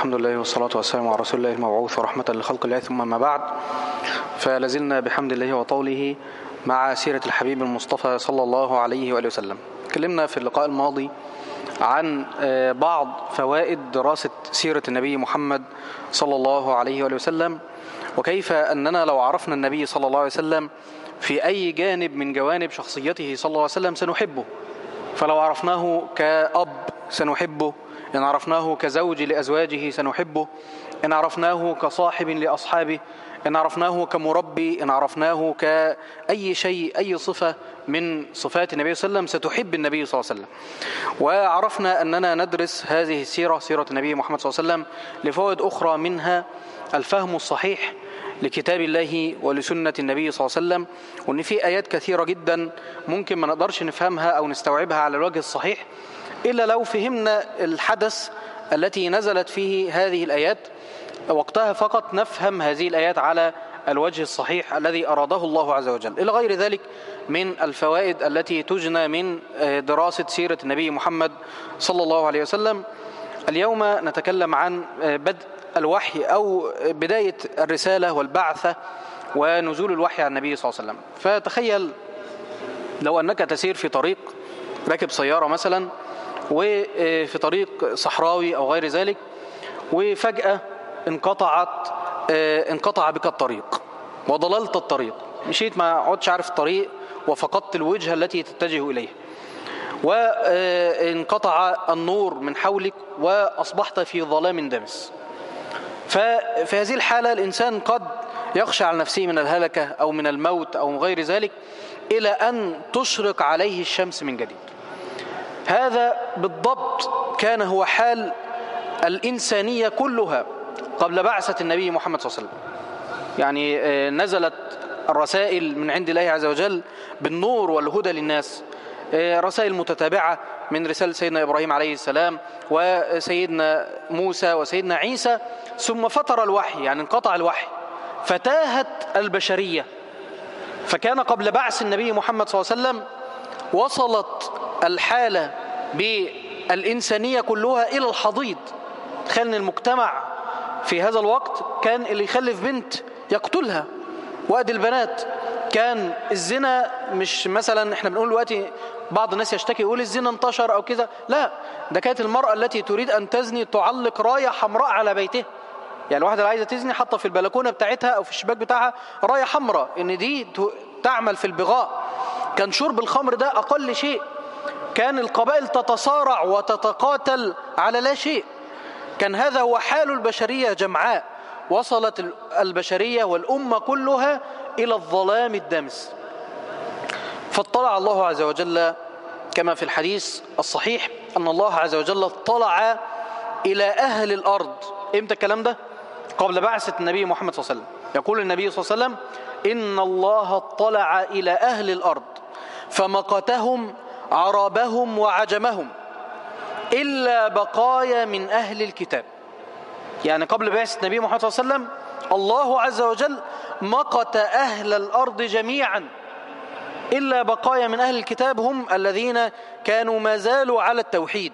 الحمد لله والصلاة والسلام على رسول الله المبعوث ورحمة لخلق الله ثم ما بعد فلازلنا بحمد الله وطوله مع سيرة الحبيب المصطفى صلى الله عليه وآله وسلم تكلمنا في اللقاء الماضي عن بعض فوائد دراسة سيرة النبي محمد صلى الله عليه وآله وسلم وكيف أننا لو عرفنا النبي صلى الله عليه وسلم في أي جانب من جوانب شخصيته صلى الله عليه وسلم سنحبه فلو عرفناه كأب سنحبه إن عرفناه كزوج لأزواجه سنحبه إن عرفناه كصاحب لأصحابه إن عرفناه كمربي إن عرفناه كأي شيء أي صفة من صفات النبي صلى الله عليه وسلم ستحب النبي صلى الله عليه وسلم وعرفنا أننا ندرس هذه السيرة سيرة النبي محمد صلى الله عليه وسلم لفوائد أخرى منها الفهم الصحيح لكتاب الله ولسنة النبي صلى الله عليه وسلم وأن في آيات كثيرة جدا ممكن ما نقدرش نفهمها أو نستوعبها على الوجه الصحيح إلا لو فهمنا الحدث التي نزلت فيه هذه الآيات وقتها فقط نفهم هذه الآيات على الوجه الصحيح الذي أراده الله عز وجل إلى غير ذلك من الفوائد التي تجنى من دراسة سيرة النبي محمد صلى الله عليه وسلم اليوم نتكلم عن بدء الوحي أو بداية الرسالة والبعثة ونزول الوحي عن النبي صلى الله عليه وسلم فتخيل لو أنك تسير في طريق راكب سيارة مثلا وفي طريق صحراوي أو غير ذلك وفجأة انقطعت انقطع بك الطريق وضللت الطريق مشيت ما عدتش عارف الطريق وفقدت الوجهة التي تتجه إليه وانقطع النور من حولك وأصبحت في ظلام دمس ففي هذه الحالة الإنسان قد يخشى على نفسه من الهلكة أو من الموت أو غير ذلك إلى أن تشرق عليه الشمس من جديد هذا بالضبط كان هو حال الإنسانية كلها قبل بعثة النبي محمد صلى الله عليه وسلم يعني نزلت الرسائل من عند الله عز وجل بالنور والهدى للناس رسائل متتابعة من رسالة سيدنا إبراهيم عليه السلام وسيدنا موسى وسيدنا عيسى ثم فتر الوحي يعني انقطع الوحي فتاهت البشرية فكان قبل بعث النبي محمد صلى الله عليه وسلم وصلت الحالة بالإنسانية كلها إلى الحضيض تخيل ان المجتمع في هذا الوقت كان اللي يخلف بنت يقتلها وادي البنات كان الزنا مش مثلا احنا بنقول دلوقتي بعض الناس يشتكي يقول الزنا انتشر او كذا لا ده كانت المرأة التي تريد ان تزني تعلق راية حمراء على بيتها يعني الواحدة اللي عايزة تزني حاطة في البلكونة بتاعتها او في الشباك بتاعها راية حمراء ان دي تعمل في البغاء كان شرب الخمر ده اقل شيء كان القبائل تتصارع وتتقاتل على لا شيء كان هذا هو حال البشرية جمعاء وصلت البشرية والأمة كلها إلى الظلام الدامس فاطلع الله عز وجل كما في الحديث الصحيح أن الله عز وجل اطلع إلى أهل الأرض إمتى الكلام ده؟ قبل بعثة النبي محمد صلى الله عليه وسلم يقول النبي صلى الله عليه وسلم إن الله اطلع إلى أهل الأرض فمقتهم عربهم وعجمهم إلا بقايا من أهل الكتاب يعني قبل بعثة النبي محمد صلى الله عليه وسلم الله عز وجل مقت أهل الأرض جميعا إلا بقايا من أهل الكتاب هم الذين كانوا ما زالوا على التوحيد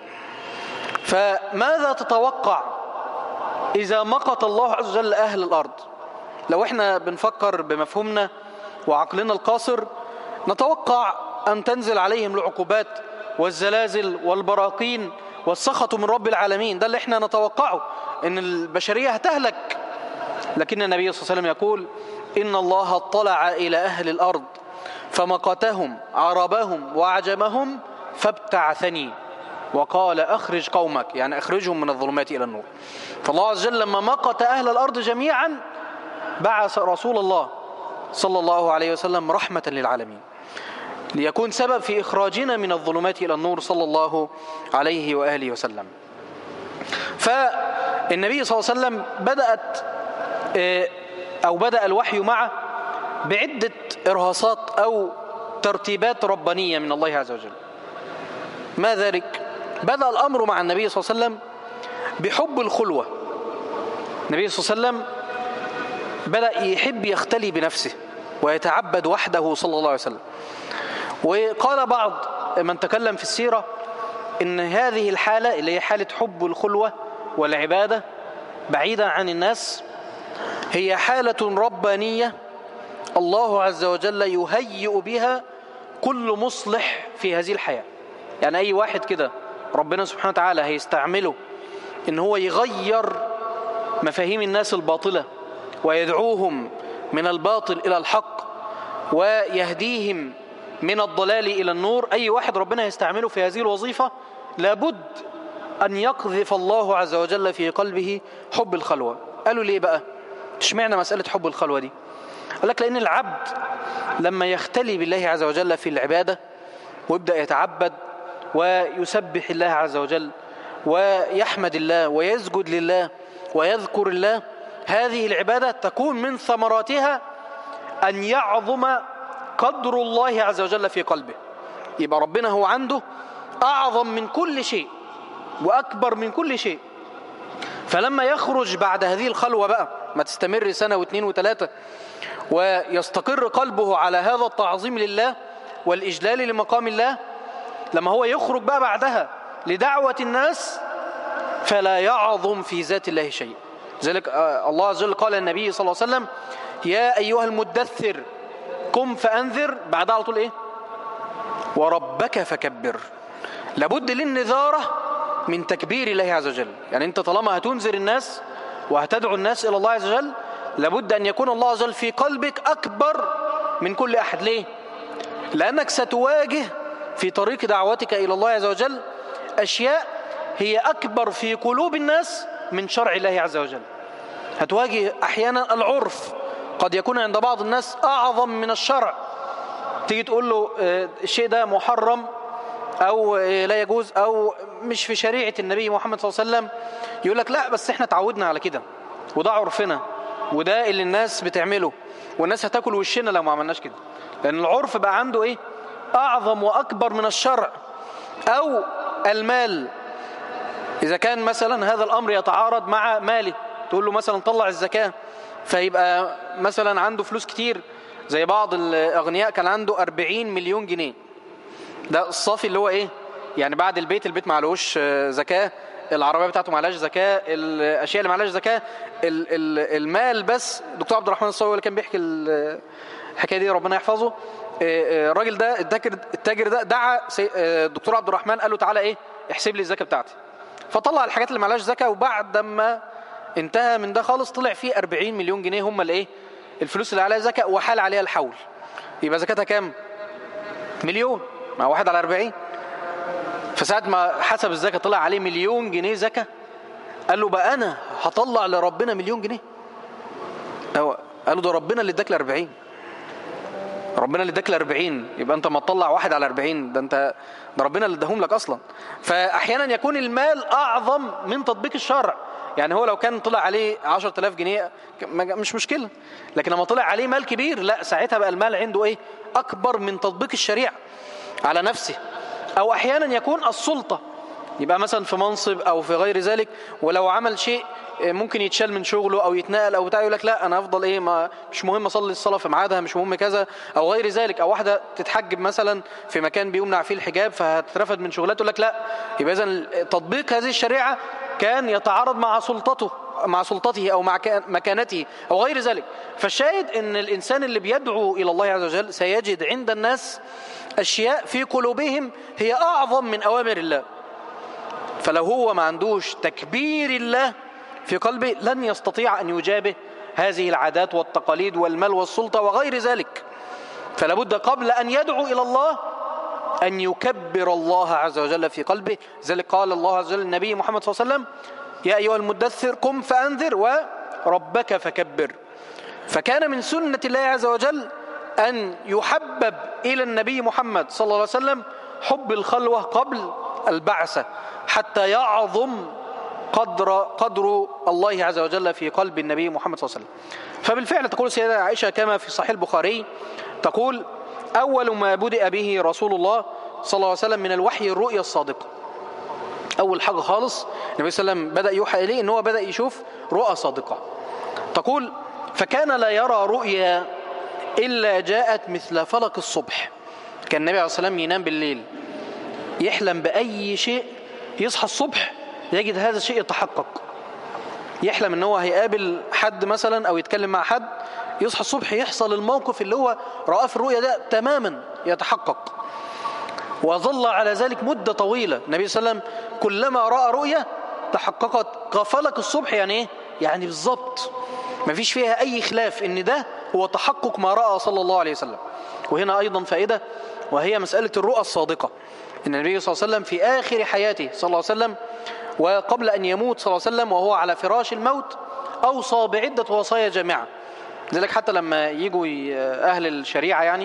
فماذا تتوقع إذا مقت الله عز وجل أهل الأرض لو احنا بنفكر بمفهومنا وعقلنا القاصر نتوقع أن تنزل عليهم العقوبات والزلازل والبراكين والسخط من رب العالمين ده اللي احنا نتوقعه ان البشرية هتهلك لكن النبي صلى الله عليه وسلم يقول إن الله اطلع إلى أهل الأرض فمقتهم عربهم وعجمهم فابتعثني وقال أخرج قومك يعني أخرجهم من الظلمات إلى النور فالله عز وجل لما مقت أهل الأرض جميعا بعث رسول الله صلى الله عليه وسلم رحمة للعالمين ليكون سبب في إخراجنا من الظلمات إلى النور صلى الله عليه وآله وسلم فالنبي صلى الله عليه وسلم بدأت أو بدأ الوحي معه بعدة إرهاصات أو ترتيبات ربانية من الله عز وجل ما ذلك بدأ الأمر مع النبي صلى الله عليه وسلم بحب الخلوة النبي صلى الله عليه وسلم بدأ يحب يختلي بنفسه ويتعبد وحده صلى الله عليه وسلم وقال بعض من تكلم في السيرة ان هذه الحالة اللي هي حالة حب الخلوة والعبادة بعيدا عن الناس هي حالة ربانية الله عز وجل يهيئ بها كل مصلح في هذه الحياة يعني أي واحد كده ربنا سبحانه وتعالى هيستعمله إن هو يغير مفاهيم الناس الباطلة ويدعوهم من الباطل إلى الحق ويهديهم من الضلال إلى النور أي واحد ربنا يستعمله في هذه الوظيفة لابد أن يقذف الله عز وجل في قلبه حب الخلوة قالوا ليه بقى اشمعنى مسألة حب الخلوة دي قال لك لأن العبد لما يختلي بالله عز وجل في العبادة ويبدأ يتعبد ويسبح الله عز وجل ويحمد الله ويسجد لله ويذكر الله هذه العبادة تكون من ثمراتها أن يعظم قدر الله عز وجل في قلبه يبقى ربنا هو عنده أعظم من كل شيء وأكبر من كل شيء فلما يخرج بعد هذه الخلوة بقى ما تستمر سنة واثنين وثلاثة ويستقر قلبه على هذا التعظيم لله والإجلال لمقام الله لما هو يخرج بقى بعدها لدعوة الناس فلا يعظم في ذات الله شيء ذلك الله عز وجل قال النبي صلى الله عليه وسلم يا أيها المدثر قم فأنذر بعدها على طول إيه وربك فكبر لابد للنذارة من تكبير الله عز وجل يعني أنت طالما هتنذر الناس وهتدعو الناس إلى الله عز وجل لابد أن يكون الله عز وجل في قلبك أكبر من كل أحد ليه لأنك ستواجه في طريق دعوتك إلى الله عز وجل أشياء هي أكبر في قلوب الناس من شرع الله عز وجل هتواجه أحيانا العرف قد يكون عند بعض الناس أعظم من الشرع تيجي تقول له الشيء ده محرم أو لا يجوز أو مش في شريعة النبي محمد صلى الله عليه وسلم يقول لك لا بس احنا تعودنا على كده وده عرفنا وده اللي الناس بتعمله والناس هتاكل وشنا لو ما عملناش كده لأن العرف بقى عنده إيه أعظم وأكبر من الشرع أو المال إذا كان مثلا هذا الأمر يتعارض مع ماله تقول له مثلا طلع الزكاة فيبقى مثلا عنده فلوس كتير زي بعض الأغنياء كان عنده 40 مليون جنيه ده الصافي اللي هو إيه يعني بعد البيت البيت معلوش زكاة العربية بتاعته معلهاش زكاة الأشياء اللي معلهاش زكاة المال بس دكتور عبد الرحمن الصاوي اللي كان بيحكي الحكاية دي ربنا يحفظه الراجل ده التاجر التاجر ده دعا الدكتور عبد الرحمن قال له تعالى ايه احسب لي الزكاه بتاعتي فطلع الحاجات اللي معلهاش زكاه وبعد ما انتهى من ده خالص طلع فيه 40 مليون جنيه هم الايه الفلوس اللي عليها زكاه وحال عليها الحول يبقى زكاتها كام مليون مع واحد على 40 فساعة ما حسب الزكاه طلع عليه مليون جنيه زكاه قال له بقى انا هطلع لربنا مليون جنيه قال له ده ربنا اللي اداك ل 40 ربنا اللي اداك ل 40 يبقى انت ما تطلع واحد على 40 ده انت ده ربنا اللي اداهم لك اصلا فاحيانا يكون المال اعظم من تطبيق الشرع يعني هو لو كان طلع عليه 10000 جنيه مش مشكله لكن لما طلع عليه مال كبير لا ساعتها بقى المال عنده ايه اكبر من تطبيق الشريعه على نفسه او احيانا يكون السلطه يبقى مثلا في منصب او في غير ذلك ولو عمل شيء ممكن يتشال من شغله او يتنقل او بتاع يقول لك لا انا افضل ايه ما مش مهم اصلي الصلاه في ميعادها مش مهم كذا او غير ذلك او واحده تتحجب مثلا في مكان بيمنع فيه الحجاب فهتترفد من شغلها تقول لك لا يبقى اذا تطبيق هذه الشريعه كان يتعارض مع سلطته مع سلطته او مع مكانته او غير ذلك فالشاهد ان الانسان اللي بيدعو الى الله عز وجل سيجد عند الناس اشياء في قلوبهم هي اعظم من اوامر الله فلو هو ما عندوش تكبير الله في قلبه لن يستطيع أن يجابه هذه العادات والتقاليد والمال والسلطة وغير ذلك فلا بد قبل أن يدعو إلى الله أن يكبر الله عز وجل في قلبه ذلك قال الله عز وجل النبي محمد صلى الله عليه وسلم يا أيها المدثر قم فأنذر وربك فكبر فكان من سنة الله عز وجل أن يحبب إلى النبي محمد صلى الله عليه وسلم حب الخلوة قبل البعثة حتى يعظم قدر قدر الله عز وجل في قلب النبي محمد صلى الله عليه وسلم فبالفعل تقول السيدة عائشة كما في صحيح البخاري تقول أول ما بدأ به رسول الله صلى الله عليه وسلم من الوحي الرؤيا الصادقة أول حاجة خالص النبي صلى الله عليه وسلم بدأ يوحى إليه إن هو بدأ يشوف رؤى صادقة تقول فكان لا يرى رؤيا إلا جاءت مثل فلق الصبح كان النبي عليه الصلاة والسلام ينام بالليل يحلم بأي شيء يصحى الصبح يجد هذا الشيء يتحقق يحلم ان هو هيقابل حد مثلا او يتكلم مع حد يصحى الصبح يحصل الموقف اللي هو رآه في الرؤيا ده تماما يتحقق وظل على ذلك مدة طويلة النبي صلى الله عليه وسلم كلما رأى رؤيا تحققت غفلك الصبح يعني ايه يعني بالظبط ما فيش فيها اي خلاف ان ده هو تحقق ما رأى صلى الله عليه وسلم وهنا ايضا فائدة وهي مسألة الرؤى الصادقة ان النبي صلى الله عليه وسلم في اخر حياته صلى الله عليه وسلم وقبل ان يموت صلى الله عليه وسلم وهو على فراش الموت اوصى بعدة وصايا جامعة لذلك حتى لما يجوا اهل الشريعة يعني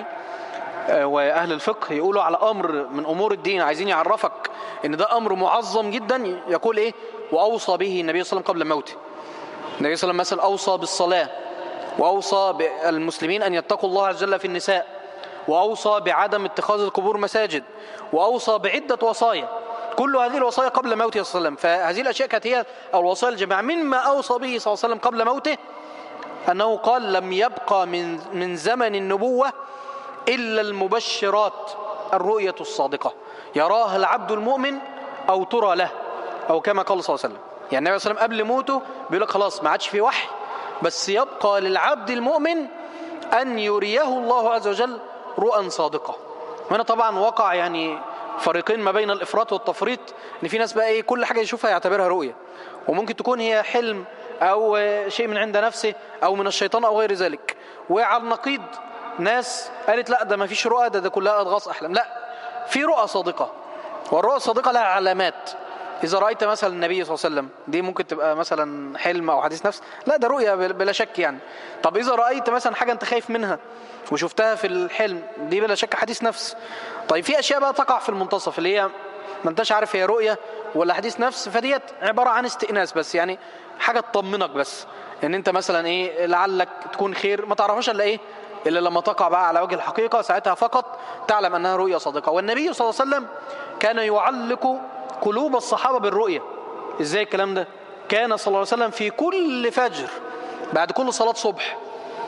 واهل الفقه يقولوا على امر من امور الدين عايزين يعرفك ان ده امر معظم جدا يقول ايه واوصى به النبي صلى الله عليه وسلم قبل موته النبي صلى الله عليه وسلم مثلا اوصى بالصلاه واوصى بالمسلمين ان يتقوا الله عز وجل في النساء واوصى بعدم اتخاذ القبور مساجد واوصى بعده وصايا كل هذه الوصايا قبل موته صلى الله عليه وسلم فهذه الاشياء كانت هي الوصايا الجماعه مما اوصى به صلى الله عليه وسلم قبل موته انه قال لم يبقى من من زمن النبوه إلا المبشرات الرؤية الصادقة يراها العبد المؤمن أو ترى له أو كما قال صلى الله عليه وسلم يعني النبي صلى الله عليه وسلم قبل موته بيقول لك خلاص ما عادش في وحي بس يبقى للعبد المؤمن أن يريه الله عز وجل رؤى صادقة هنا طبعا وقع يعني فريقين ما بين الإفراط والتفريط إن في ناس بقى إيه كل حاجة يشوفها يعتبرها رؤية وممكن تكون هي حلم أو شيء من عند نفسه أو من الشيطان أو غير ذلك وعلى النقيض ناس قالت لا ده ما فيش رؤى ده, ده كلها أضغاص أحلام لا في رؤى صادقة والرؤى الصادقة لها علامات إذا رأيت مثلا النبي صلى الله عليه وسلم دي ممكن تبقى مثلا حلم أو حديث نفس لا ده رؤية بلا شك يعني طب إذا رأيت مثلا حاجة أنت خايف منها وشفتها في الحلم دي بلا شك حديث نفس طيب في أشياء بقى تقع في المنتصف اللي هي ما انتش عارف هي رؤية ولا حديث نفس فديت عبارة عن استئناس بس يعني حاجة تطمنك بس ان انت مثلا ايه لعلك تكون خير ما تعرفش الا ايه إلا لما تقع بقى على وجه الحقيقة ساعتها فقط تعلم أنها رؤية صادقة والنبي صلى الله عليه وسلم كان يعلق قلوب الصحابة بالرؤية إزاي الكلام ده كان صلى الله عليه وسلم في كل فجر بعد كل صلاة صبح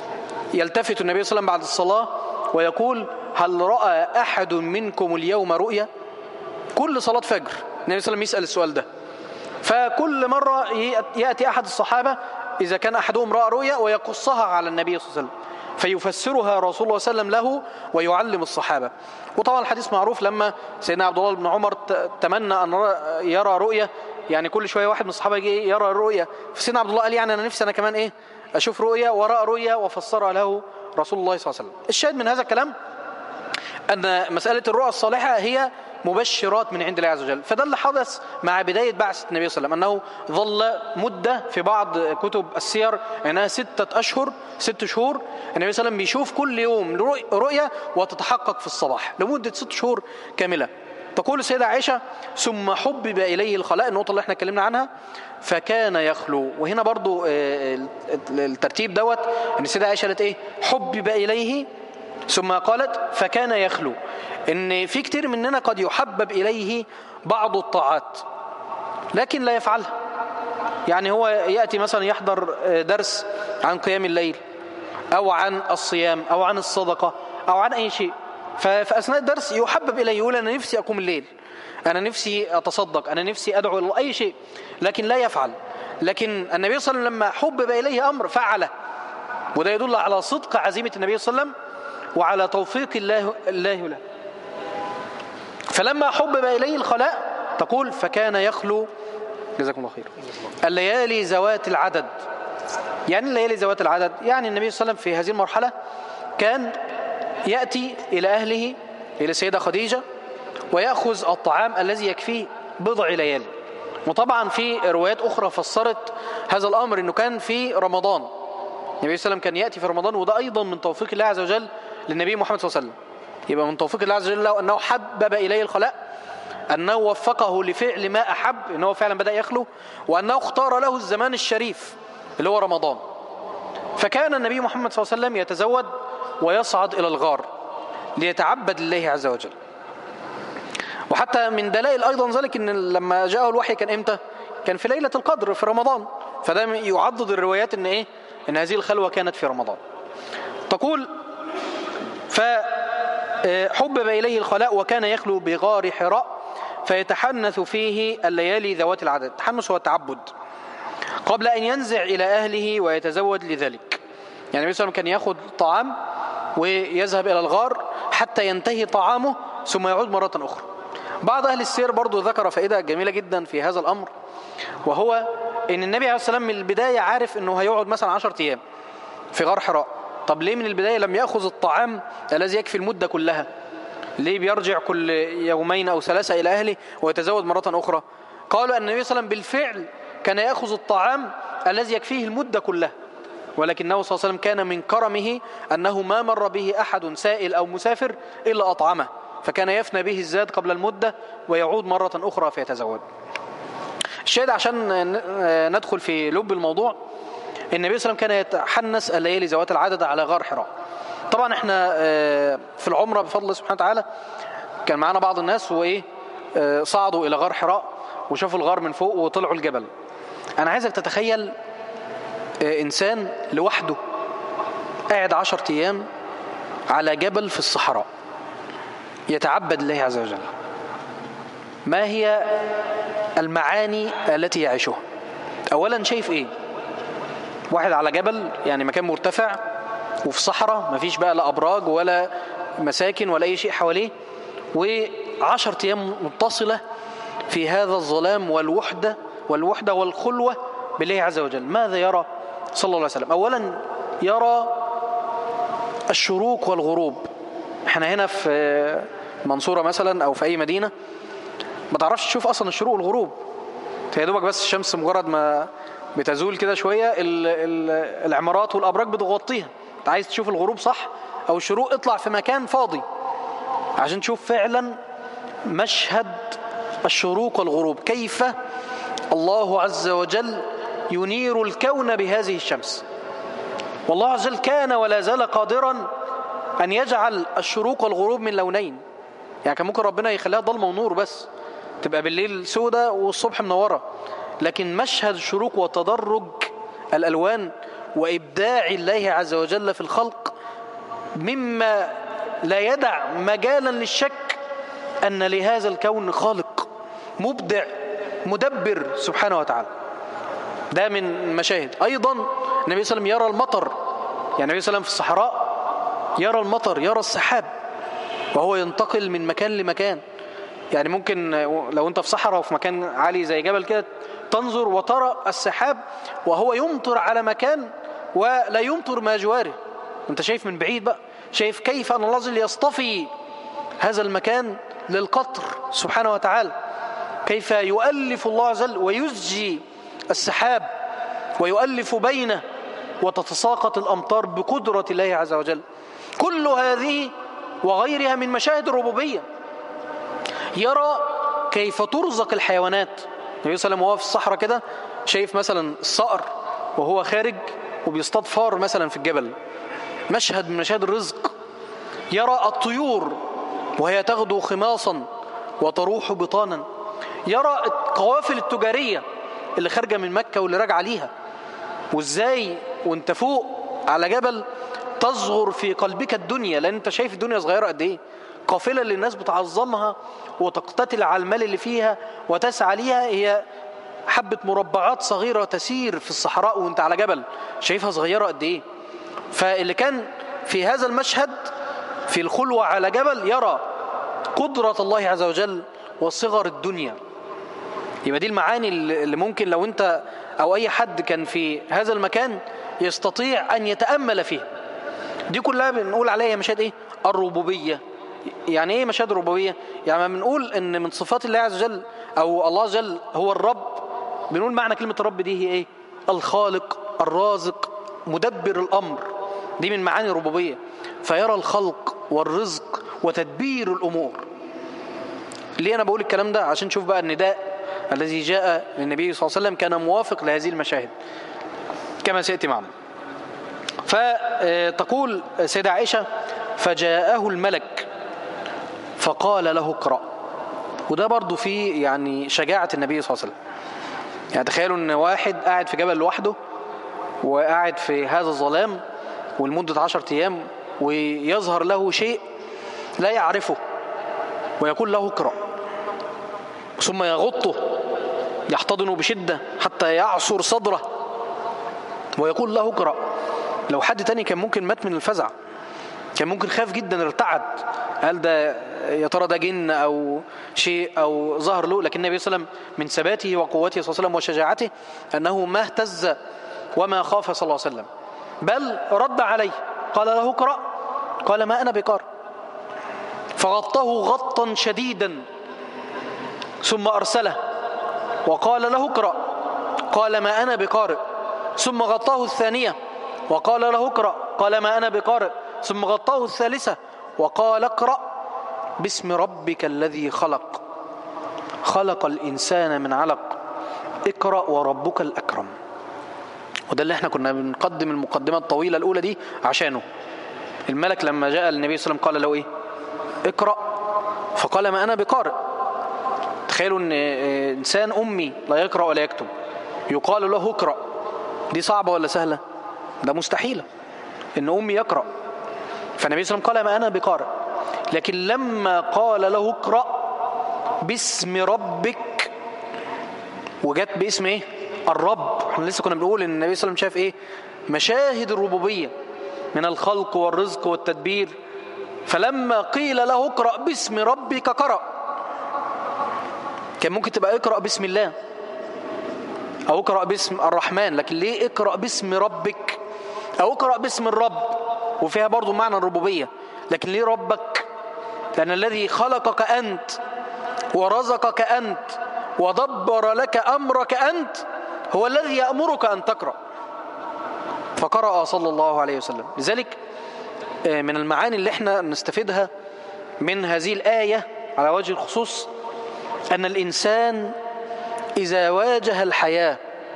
يلتفت النبي صلى الله عليه وسلم بعد الصلاة ويقول هل رأى أحد منكم اليوم رؤيا كل صلاة فجر النبي صلى الله عليه وسلم يسأل السؤال ده فكل مرة يأتي أحد الصحابة إذا كان أحدهم رأى رؤيا ويقصها على النبي صلى الله عليه وسلم فيفسرها رسول الله صلى الله عليه وسلم له ويعلم الصحابة وطبعا الحديث معروف لما سيدنا عبد الله بن عمر تمنى أن يرى رؤية يعني كل شوية واحد من الصحابة يجي يرى الرؤية فسيدنا عبد الله قال يعني أنا نفسي أنا كمان إيه أشوف رؤية وراء رؤية وفسرها له رسول الله صلى الله عليه وسلم الشاهد من هذا الكلام أن مسألة الرؤى الصالحة هي مبشرات من عند الله عز وجل فده اللي حدث مع بداية بعثة النبي صلى الله عليه وسلم أنه ظل مدة في بعض كتب السير أنها ستة أشهر ست شهور النبي صلى الله عليه وسلم بيشوف كل يوم رؤية وتتحقق في الصباح لمدة ست شهور كاملة تقول السيدة عائشة ثم حبب إليه الخلاء النقطة اللي احنا اتكلمنا عنها فكان يخلو وهنا برضو الترتيب دوت ان السيدة عائشة قالت ايه حبب إليه ثم قالت فكان يخلو ان في كتير مننا قد يحبب إليه بعض الطاعات لكن لا يفعلها يعني هو يأتي مثلا يحضر درس عن قيام الليل أو عن الصيام أو عن الصدقة أو عن أي شيء ففي أثناء الدرس يحبب إليه يقول أنا نفسي أقوم الليل أنا نفسي أتصدق أنا نفسي أدعو إلى أي شيء لكن لا يفعل لكن النبي صلى الله عليه وسلم لما حبب إليه أمر فعله وده يدل على صدق عزيمة النبي صلى الله عليه وسلم وعلى توفيق الله, الله له فلما حبب إليه الخلاء تقول فكان يخلو جزاكم الله خير الليالي ذوات العدد يعني الليالي ذوات العدد يعني النبي صلى الله عليه وسلم في هذه المرحلة كان يأتي إلى أهله إلى السيدة خديجة ويأخذ الطعام الذي يكفيه بضع ليالي وطبعا في روايات أخرى فسرت هذا الأمر أنه كان في رمضان النبي صلى الله عليه وسلم كان يأتي في رمضان وده أيضا من توفيق الله عز وجل للنبي محمد صلى الله عليه وسلم يبقى من توفيق الله عز وجل أنه حبب إليه الخلاء أنه وفقه لفعل ما أحب أنه فعلا بدأ يخلو وأنه اختار له الزمان الشريف اللي هو رمضان فكان النبي محمد صلى الله عليه وسلم يتزود ويصعد إلى الغار ليتعبد لله عز وجل وحتى من دلائل أيضا ذلك أن لما جاءه الوحي كان إمتى كان في ليلة القدر في رمضان فده يعضد الروايات أن إيه أن هذه الخلوة كانت في رمضان تقول فحبب إليه الخلاء وكان يخلو بغار حراء فيتحنث فيه الليالي ذوات العدد التحنث هو التعبد قبل أن ينزع إلى أهله ويتزود لذلك يعني النبي صلى الله عليه وسلم كان يأخذ طعام ويذهب إلى الغار حتى ينتهي طعامه ثم يعود مرة أخرى بعض أهل السير برضو ذكر فائدة جميلة جدا في هذا الأمر وهو ان النبي عليه السلام من البداية عارف انه هيقعد مثلا 10 ايام في غار حراء طب ليه من البداية لم يأخذ الطعام الذي يكفي المدة كلها ليه بيرجع كل يومين أو ثلاثة إلى أهله ويتزود مرة أخرى قالوا أن النبي صلى الله عليه وسلم بالفعل كان يأخذ الطعام الذي يكفيه المدة كلها ولكنه صلى الله عليه وسلم كان من كرمه أنه ما مر به أحد سائل أو مسافر إلا أطعمه فكان يفنى به الزاد قبل المدة ويعود مرة أخرى فيتزود الشاهد عشان ندخل في لب الموضوع النبي صلى الله عليه وسلم كان يتحنس الليالي ذوات العدد على غار حراء طبعا احنا في العمرة بفضل الله سبحانه وتعالى كان معنا بعض الناس وايه صعدوا الى غار حراء وشافوا الغار من فوق وطلعوا الجبل انا عايزك تتخيل انسان لوحده قاعد عشر ايام على جبل في الصحراء يتعبد الله عز وجل ما هي المعاني التي يعيشها اولا شايف ايه واحد على جبل يعني مكان مرتفع وفي صحراء مفيش بقى لا ابراج ولا مساكن ولا اي شيء حواليه وعشر ايام متصله في هذا الظلام والوحده والوحده والخلوه بالله عز وجل ماذا يرى صلى الله عليه وسلم اولا يرى الشروق والغروب احنا هنا في منصوره مثلا او في اي مدينه ما تعرفش تشوف اصلا الشروق والغروب يا دوبك بس الشمس مجرد ما بتزول كده شويه ال ال العمارات والابراج بتغطيها انت عايز تشوف الغروب صح او الشروق اطلع في مكان فاضي عشان تشوف فعلا مشهد الشروق والغروب كيف الله عز وجل ينير الكون بهذه الشمس والله عز وجل كان ولا زال قادرا أن يجعل الشروق والغروب من لونين يعني كان ممكن ربنا يخليها ضلمة ونور بس تبقى بالليل سودة والصبح منورة لكن مشهد الشروق وتدرج الألوان وإبداع الله عز وجل في الخلق مما لا يدع مجالا للشك أن لهذا الكون خالق مبدع مدبر سبحانه وتعالى ده من مشاهد أيضا النبي صلى الله عليه وسلم يرى المطر يعني النبي صلى الله عليه وسلم في الصحراء يرى المطر يرى السحاب وهو ينتقل من مكان لمكان يعني ممكن لو انت في صحراء وفي مكان عالي زي جبل كده تنظر وترى السحاب وهو يمطر على مكان ولا يمطر ما جواره انت شايف من بعيد بقى شايف كيف ان الله عز وجل يصطفي هذا المكان للقطر سبحانه وتعالى كيف يؤلف الله عز وجل ويزجي السحاب ويؤلف بينه وتتساقط الأمطار بقدرة الله عز وجل كل هذه وغيرها من مشاهد الربوبية يرى كيف ترزق الحيوانات النبي صلى الله عليه وسلم وهو في الصحراء كده شايف مثلا الصقر وهو خارج وبيصطاد فار مثلا في الجبل مشهد من مشاهد الرزق يرى الطيور وهي تغدو خماصا وتروح بطانا يرى القوافل التجارية اللي خارجة من مكة واللي راجعة ليها وازاي وانت فوق على جبل تصغر في قلبك الدنيا لان انت شايف الدنيا صغيرة قد ايه قافلة اللي الناس بتعظمها وتقتتل على المال اللي فيها وتسعى ليها هي حبة مربعات صغيرة تسير في الصحراء وانت على جبل شايفها صغيرة قد ايه فاللي كان في هذا المشهد في الخلوة على جبل يرى قدرة الله عز وجل وصغر الدنيا يبقى دي المعاني اللي ممكن لو انت او اي حد كان في هذا المكان يستطيع ان يتأمل فيها دي كلها بنقول عليها مشاهد ايه الربوبية يعني ايه مشاهد الربوبية يعني ما بنقول ان من صفات الله عز وجل او الله عز وجل هو الرب بنقول معنى كلمة الرب دي هي ايه الخالق الرازق مدبر الامر دي من معاني الربوبية فيرى الخلق والرزق وتدبير الامور ليه انا بقول الكلام ده عشان نشوف بقى النداء الذي جاء للنبي صلى الله عليه وسلم كان موافق لهذه المشاهد كما سيأتي معنا فتقول سيدة عائشة فجاءه الملك فقال له اقرأ وده برضو فيه يعني شجاعة النبي صلى الله عليه وسلم يعني تخيلوا ان واحد قاعد في جبل لوحده وقاعد في هذا الظلام ولمدة عشرة أيام ويظهر له شيء لا يعرفه ويقول له اقرأ ثم يغطه يحتضنه بشدة حتى يعصر صدره ويقول له اقرأ لو حد تاني كان ممكن مات من الفزع كان ممكن خاف جدا ارتعد قال ده يا ترى ده جن او شيء او ظهر له لكن النبي صلى الله عليه وسلم من ثباته وقوته صلى الله عليه وسلم وشجاعته انه ما اهتز وما خاف صلى الله عليه وسلم بل رد عليه قال له اقرا قال ما انا بقارئ فغطه غطا شديدا ثم ارسله وقال له اقرا قال ما انا بقارئ ثم غطاه الثانيه وقال له اقرا قال ما انا بقارئ ثم غطاه الثالثة وقال اقرأ باسم ربك الذي خلق خلق الإنسان من علق اقرأ وربك الأكرم وده اللي احنا كنا بنقدم المقدمة الطويلة الأولى دي عشانه الملك لما جاء النبي صلى الله عليه وسلم قال له ايه اقرأ فقال ما أنا بقارئ تخيلوا ان انسان أمي لا يقرأ ولا يكتب يقال له اقرأ دي صعبة ولا سهلة ده مستحيلة ان أمي يقرأ فالنبي صلى الله عليه وسلم قال ما أنا بقارئ لكن لما قال له اقرأ باسم ربك وجت باسم ايه الرب احنا لسه كنا بنقول ان النبي صلى الله عليه وسلم شاف ايه مشاهد الربوبية من الخلق والرزق والتدبير فلما قيل له اقرأ باسم ربك قرأ كان ممكن تبقى اقرأ باسم الله او اقرأ باسم الرحمن لكن ليه اقرأ باسم ربك او اقرأ باسم الرب وفيها برضو معنى الربوبية لكن ليه ربك لأن الذي خلقك أنت ورزقك أنت ودبر لك أمرك أنت هو الذي يأمرك أن تقرأ فقرأ صلى الله عليه وسلم لذلك من المعاني اللي احنا نستفيدها من هذه الآية على وجه الخصوص أن الإنسان إذا واجه الحياة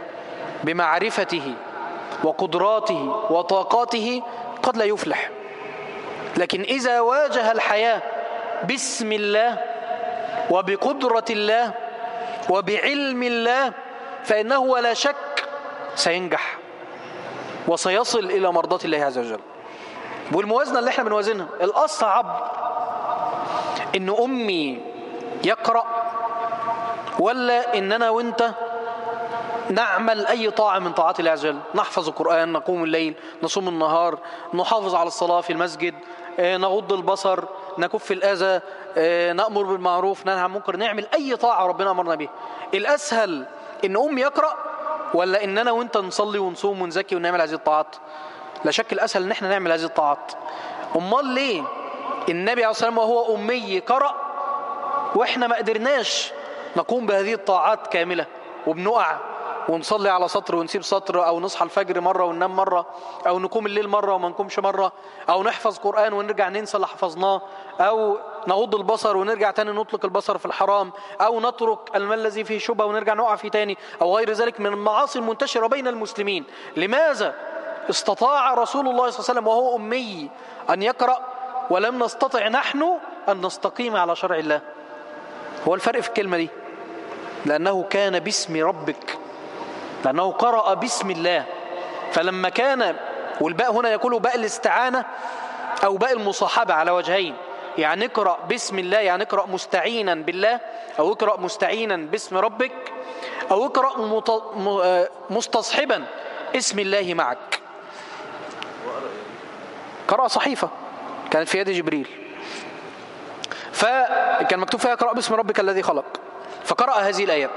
بمعرفته وقدراته وطاقاته قد لا يفلح لكن إذا واجه الحياة باسم الله وبقدرة الله وبعلم الله فإنه ولا شك سينجح وسيصل إلى مرضاة الله عز وجل والموازنة اللي احنا بنوازنها الأصعب إن أمي يقرأ ولا إن أنا وإنت نعمل أي طاعة من طاعات الله عز وجل نحفظ القرآن نقوم الليل نصوم النهار نحافظ على الصلاة في المسجد نغض البصر نكف الأذى نأمر بالمعروف ننهى عن المنكر نعمل أي طاعة ربنا أمرنا بها الأسهل إن أم يقرأ ولا إن أنا وإنت نصلي ونصوم ونزكي ونعمل هذه الطاعات لا شك الأسهل إن احنا نعمل هذه الطاعات أمال ليه النبي عليه الصلاة والسلام وهو أمي قرأ وإحنا ما قدرناش نقوم بهذه الطاعات كاملة وبنقع ونصلي على سطر ونسيب سطر او نصحى الفجر مرة وننام مرة او نقوم الليل مرة وما نقومش مرة او نحفظ قرآن ونرجع ننسى اللي حفظناه او نغض البصر ونرجع تاني نطلق البصر في الحرام او نترك المال الذي فيه شبهة ونرجع نقع فيه تاني او غير ذلك من المعاصي المنتشرة بين المسلمين لماذا استطاع رسول الله صلى الله عليه وسلم وهو أمي أن يقرأ ولم نستطع نحن أن نستقيم على شرع الله هو الفرق في الكلمة دي لأنه كان باسم ربك لأنه قرأ باسم الله فلما كان والباء هنا يقول باء الاستعانة أو باء المصاحبة على وجهين يعني اقرأ باسم الله يعني اقرأ مستعينا بالله أو اقرأ مستعينا باسم ربك أو اقرأ مستصحبا اسم الله معك قرأ صحيفة كانت في يد جبريل فكان مكتوب فيها اقرأ باسم ربك الذي خلق فقرأ هذه الآيات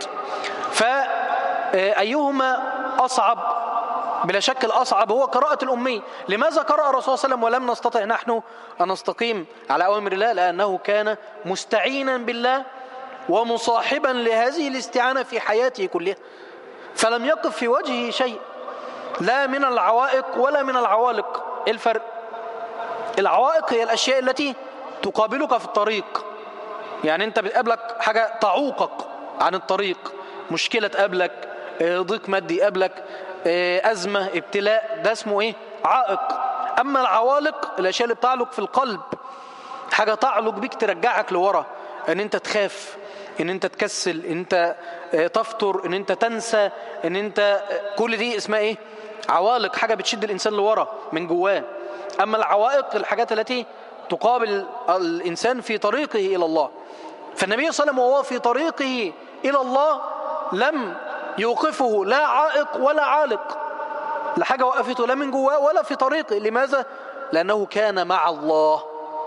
فأيهما أصعب بلا شك الأصعب هو قراءة الأمي لماذا قرأ الرسول صلى الله عليه وسلم ولم نستطع نحن أن نستقيم على أوامر الله لأنه كان مستعينا بالله ومصاحبا لهذه الاستعانة في حياته كلها فلم يقف في وجهه شيء لا من العوائق ولا من العوالق إيه الفرق العوائق هي الأشياء التي تقابلك في الطريق يعني أنت بتقابلك حاجة تعوقك عن الطريق مشكلة تقابلك ضيق مادي يقابلك أزمة ابتلاء ده اسمه إيه عائق أما العوالق الأشياء اللي بتعلق في القلب حاجة تعلق بيك ترجعك لورا ان انت تخاف ان انت تكسل ان انت تفطر ان انت تنسى ان انت كل دي اسمها ايه عوالق حاجة بتشد الانسان لورا من جواه اما العوائق الحاجات التي تقابل الانسان في طريقه الى الله فالنبي صلى الله عليه وسلم وهو في طريقه الى الله لم يوقفه لا عائق ولا عالق لحاجة وقفته لا من جواه ولا في طريقه لماذا؟ لأنه كان مع الله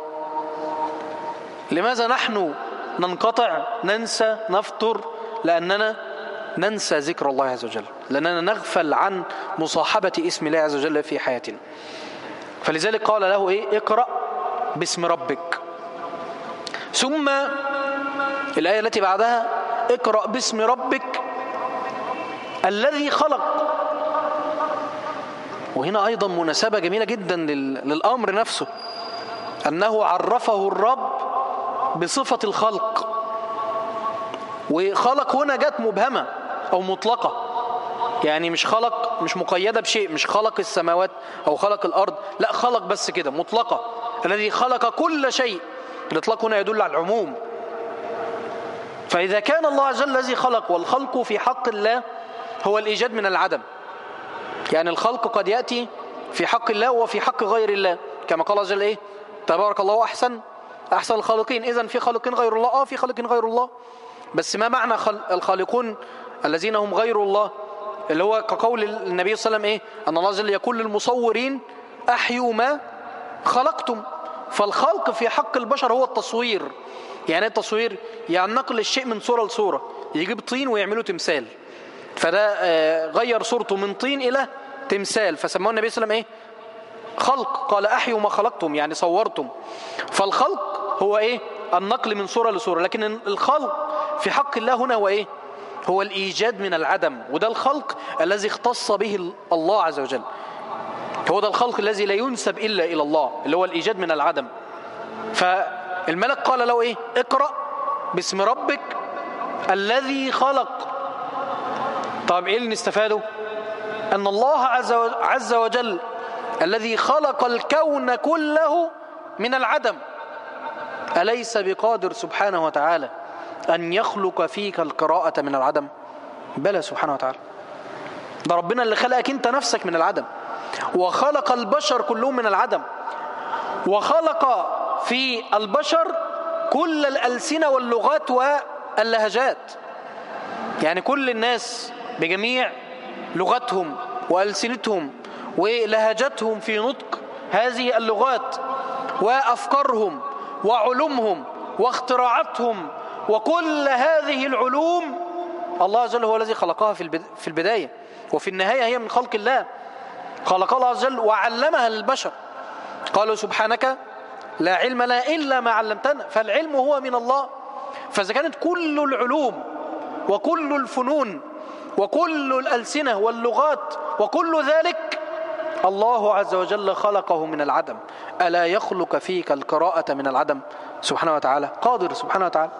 لماذا نحن ننقطع ننسى نفطر لأننا ننسى ذكر الله عز وجل لأننا نغفل عن مصاحبة اسم الله عز وجل في حياتنا فلذلك قال له إيه اقرأ باسم ربك ثم الآية التي بعدها اقرأ باسم ربك الذي خلق وهنا أيضا مناسبة جميلة جدا للأمر نفسه أنه عرفه الرب بصفة الخلق وخلق هنا جت مبهمة أو مطلقة يعني مش خلق مش مقيدة بشيء مش خلق السماوات أو خلق الأرض لا خلق بس كده مطلقة الذي خلق كل شيء الإطلاق هنا يدل على العموم فإذا كان الله عز وجل الذي خلق والخلق في حق الله هو الإيجاد من العدم يعني الخلق قد يأتي في حق الله وفي حق غير الله كما قال عز وجل إيه تبارك الله أحسن أحسن الخالقين إذن في خالقين غير الله آه في خالقين غير الله بس ما معنى الخالقون الذين هم غير الله اللي هو كقول النبي صلى الله عليه وسلم إيه أن الله عز وجل يقول للمصورين أحيوا ما خلقتم فالخلق في حق البشر هو التصوير يعني التصوير يعني نقل الشيء من صورة لصورة يجيب طين ويعمله تمثال فده آه، غير صورته من طين إلى تمثال فسموه النبي صلى الله عليه وسلم إيه خلق قال أحيوا ما خلقتم يعني صورتم فالخلق هو إيه النقل من صورة لصورة لكن الخلق في حق الله هنا هو إيه هو الإيجاد من العدم وده الخلق الذي اختص به الله عز وجل هو ده الخلق الذي لا ينسب إلا إلى الله اللي هو الإيجاد من العدم فالملك قال له إيه اقرأ باسم ربك الذي خلق طب إيه اللي نستفاده أن الله عز وجل الذي خلق الكون كله من العدم أليس بقادر سبحانه وتعالى أن يخلق فيك القراءة من العدم بلى سبحانه وتعالى ده ربنا اللي خلقك أنت نفسك من العدم وخلق البشر كلهم من العدم وخلق في البشر كل الألسنة واللغات واللهجات يعني كل الناس بجميع لغتهم وألسنتهم ولهجتهم في نطق هذه اللغات وأفكارهم وعلومهم واختراعاتهم وكل هذه العلوم الله عز وجل هو الذي خلقها في البداية وفي النهاية هي من خلق الله خلق الله عز وجل وعلمها للبشر قالوا سبحانك لا علم لنا إلا ما علمتنا فالعلم هو من الله فإذا كانت كل العلوم وكل الفنون وكل الألسنة واللغات وكل ذلك الله عز وجل خلقه من العدم ألا يخلق فيك القراءة من العدم سبحانه وتعالى قادر سبحانه وتعالى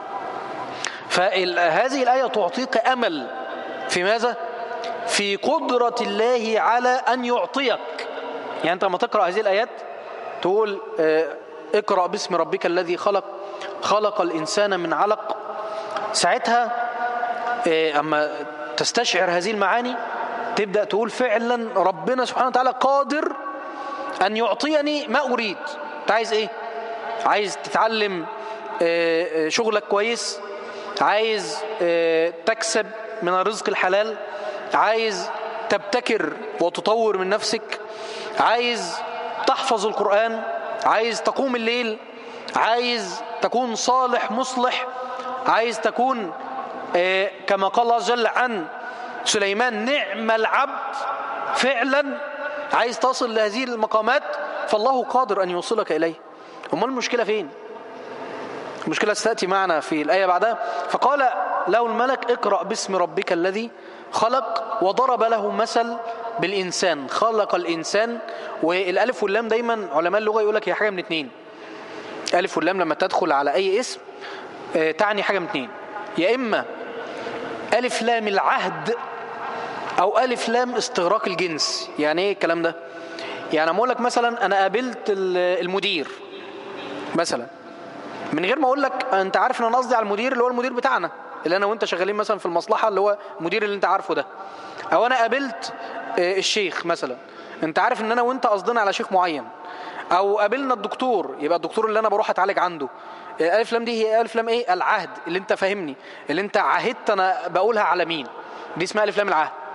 فهذه الآية تعطيك أمل في ماذا؟ في قدرة الله على أن يعطيك يعني أنت لما تقرأ هذه الآيات تقول آه، اقرأ باسم ربك الذي خلق خلق الإنسان من علق ساعتها آه، أما تستشعر هذه المعاني تبدأ تقول فعلا ربنا سبحانه وتعالى قادر أن يعطيني ما أريد أنت عايز إيه؟ عايز تتعلم آه، شغلك كويس عايز تكسب من الرزق الحلال عايز تبتكر وتطور من نفسك عايز تحفظ القرآن عايز تقوم الليل عايز تكون صالح مصلح عايز تكون آه، كما قال الله عز وجل عن سليمان نعم العبد فعلا عايز تصل لهذه المقامات فالله قادر أن يوصلك إليه أما المشكلة فين المشكلة ستأتي معنا في الآية بعدها فقال له الملك اقرأ باسم ربك الذي خلق وضرب له مثل بالإنسان خلق الإنسان والألف واللام دايما علماء اللغة يقول لك هي حاجة من اتنين ألف واللام لما تدخل على أي اسم آه، تعني حاجة من اتنين يا إما ألف لام العهد أو ألف لام استغراق الجنس يعني إيه الكلام ده يعني أقول لك مثلا أنا قابلت المدير مثلا من غير ما أقول لك أنت عارف أن أنا قصدي على المدير اللي هو المدير بتاعنا اللي انا وانت شغالين مثلا في المصلحه اللي هو المدير اللي انت عارفه ده او انا قابلت آه، الشيخ مثلا انت عارف ان انا وانت قصدنا على شيخ معين او قابلنا الدكتور يبقى الدكتور اللي انا بروح اتعالج عنده الف لام دي هي الف لام ايه العهد اللي انت فاهمني اللي انت عهدت انا بقولها على مين دي اسمها الف لام العهد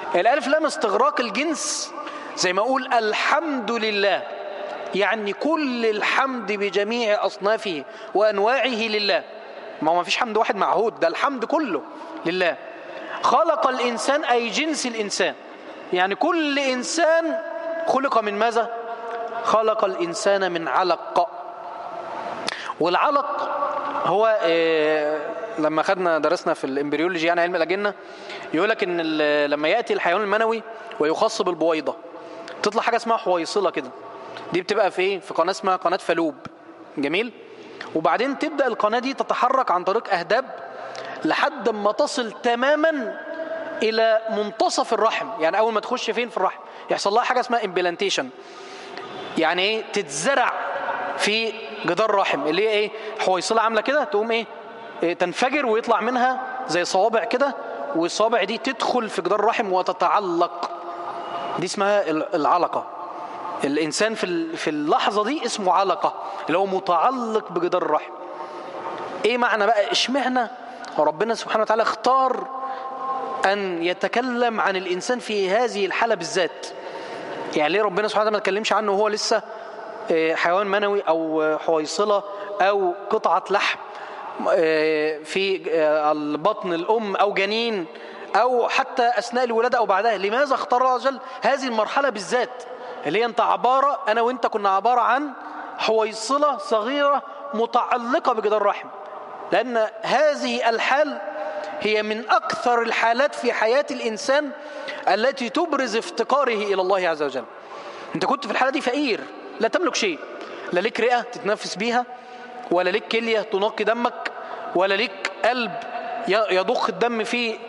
الألف لام استغراق الجنس زي ما أقول الحمد لله يعني كل الحمد بجميع أصنافه وأنواعه لله ما هو ما فيش حمد واحد معهود ده الحمد كله لله خلق الإنسان أي جنس الإنسان يعني كل إنسان خلق من ماذا خلق الإنسان من علق والعلق هو إيه لما خدنا درسنا في الامبريولوجي يعني علم الاجنه يقول لك ان لما ياتي الحيوان المنوي ويخص بالبويضه تطلع حاجه اسمها حويصله كده دي بتبقى في ايه في قناه اسمها قناه فالوب جميل وبعدين تبدا القناه دي تتحرك عن طريق اهداب لحد ما تصل تماما الى منتصف الرحم يعني اول ما تخش فين في الرحم يحصل لها حاجه اسمها امبلانتيشن يعني ايه تتزرع في جدار الرحم اللي هي ايه حويصله عامله كده تقوم ايه تنفجر ويطلع منها زي صوابع كده والصوابع دي تدخل في جدار الرحم وتتعلق دي اسمها العلقة الإنسان في في اللحظة دي اسمه علقة اللي هو متعلق بجدار الرحم ايه معنى بقى اشمعنى ربنا سبحانه وتعالى اختار أن يتكلم عن الإنسان في هذه الحالة بالذات يعني ليه ربنا سبحانه وتعالى ما تكلمش عنه وهو لسه حيوان منوي أو حويصلة أو قطعة لحم في البطن الأم أو جنين أو حتى أثناء الولادة أو بعدها لماذا اختار الله عز وجل هذه المرحلة بالذات اللي هي أنت عبارة أنا وأنت كنا عبارة عن حويصلة صغيرة متعلقة بجدار الرحم لأن هذه الحال هي من أكثر الحالات في حياة الإنسان التي تبرز افتقاره إلى الله عز وجل أنت كنت في الحالة دي فقير لا تملك شيء لا لك رئة تتنفس بيها ولا لك كلية تنقي دمك ولا لك قلب يضخ الدم في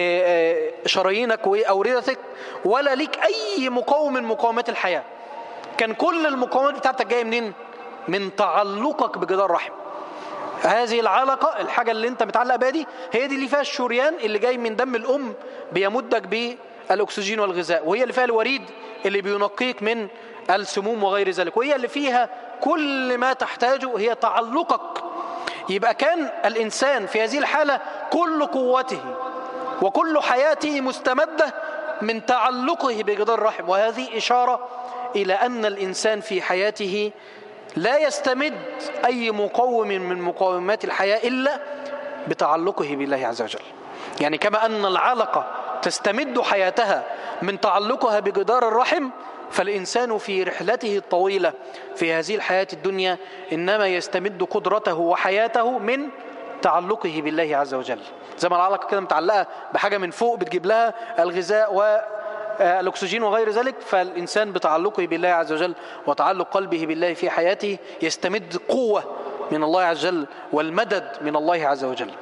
شرايينك وأوردتك ولا لك أي مقاوم من مقاومات الحياة كان كل المقاومات بتاعتك جاية منين؟ من تعلقك بجدار الرحم هذه العلقة الحاجة اللي انت متعلق بها دي هي دي اللي فيها الشريان اللي جاي من دم الأم بيمدك بالأكسجين والغذاء وهي اللي فيها الوريد اللي بينقيك من السموم وغير ذلك وهي اللي فيها كل ما تحتاجه هي تعلقك يبقى كان الإنسان في هذه الحالة كل قوته وكل حياته مستمدة من تعلقه بجدار الرحم وهذه إشارة إلى أن الإنسان في حياته لا يستمد أي مقوم من مقومات الحياة إلا بتعلقه بالله عز وجل يعني كما أن العلقة تستمد حياتها من تعلقها بجدار الرحم فالإنسان في رحلته الطويلة في هذه الحياة الدنيا إنما يستمد قدرته وحياته من تعلقه بالله عز وجل زي ما العلقة كده متعلقة بحاجة من فوق بتجيب لها الغذاء والأكسجين وغير ذلك فالإنسان بتعلقه بالله عز وجل وتعلق قلبه بالله في حياته يستمد قوة من الله عز وجل والمدد من الله عز وجل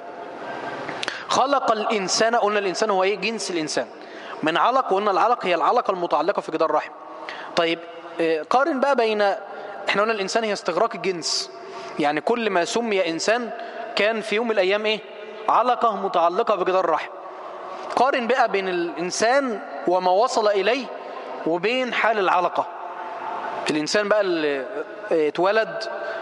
خلق الإنسان قلنا الإنسان هو إيه جنس الإنسان من علق وقلنا العلق هي العلقة المتعلقة في جدار الرحم طيب قارن بقى بين احنا قلنا الإنسان هي استغراق الجنس يعني كل ما سمي إنسان كان في يوم من الأيام إيه علقة متعلقة بجدار الرحم قارن بقى بين الإنسان وما وصل إليه وبين حال العلقة الإنسان بقى اللي اتولد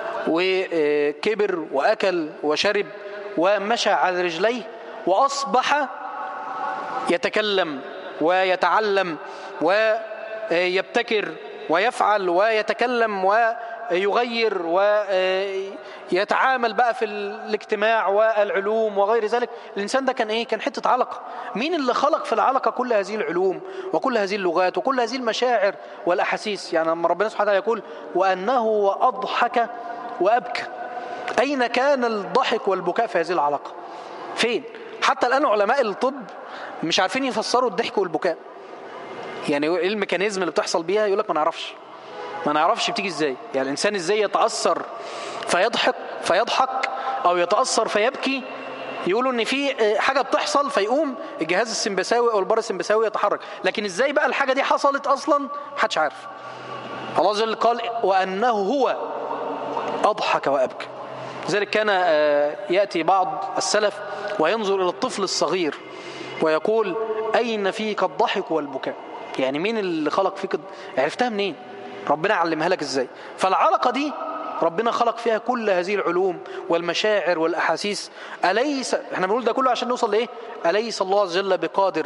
وكبر وأكل وشرب ومشى على رجليه وأصبح يتكلم ويتعلم ويبتكر ويفعل ويتكلم ويغير ويتعامل بقى في الاجتماع والعلوم وغير ذلك الإنسان ده كان إيه؟ كان حتة علقة مين اللي خلق في العلقة كل هذه العلوم وكل هذه اللغات وكل هذه المشاعر والأحاسيس يعني لما ربنا سبحانه وتعالى يقول وأنه أضحك وأبكى أين كان الضحك والبكاء في هذه العلاقة فين حتى الآن علماء الطب مش عارفين يفسروا الضحك والبكاء يعني ايه الميكانيزم اللي بتحصل بيها يقول لك ما نعرفش ما نعرفش بتيجي ازاي يعني الانسان ازاي يتاثر فيضحك فيضحك او يتاثر فيبكي يقولوا ان في حاجه بتحصل فيقوم الجهاز السمبثاوي او البار السمبثاوي يتحرك لكن ازاي بقى الحاجه دي حصلت اصلا محدش عارف الله عز وجل قال وانه هو اضحك وابكى لذلك كان ياتي بعض السلف وينظر الى الطفل الصغير ويقول اين فيك الضحك والبكاء يعني مين اللي خلق فيك عرفتها منين ربنا علمها لك ازاي فالعلقه دي ربنا خلق فيها كل هذه العلوم والمشاعر والاحاسيس اليس احنا بنقول ده كله عشان نوصل لايه اليس الله عز وجل بقادر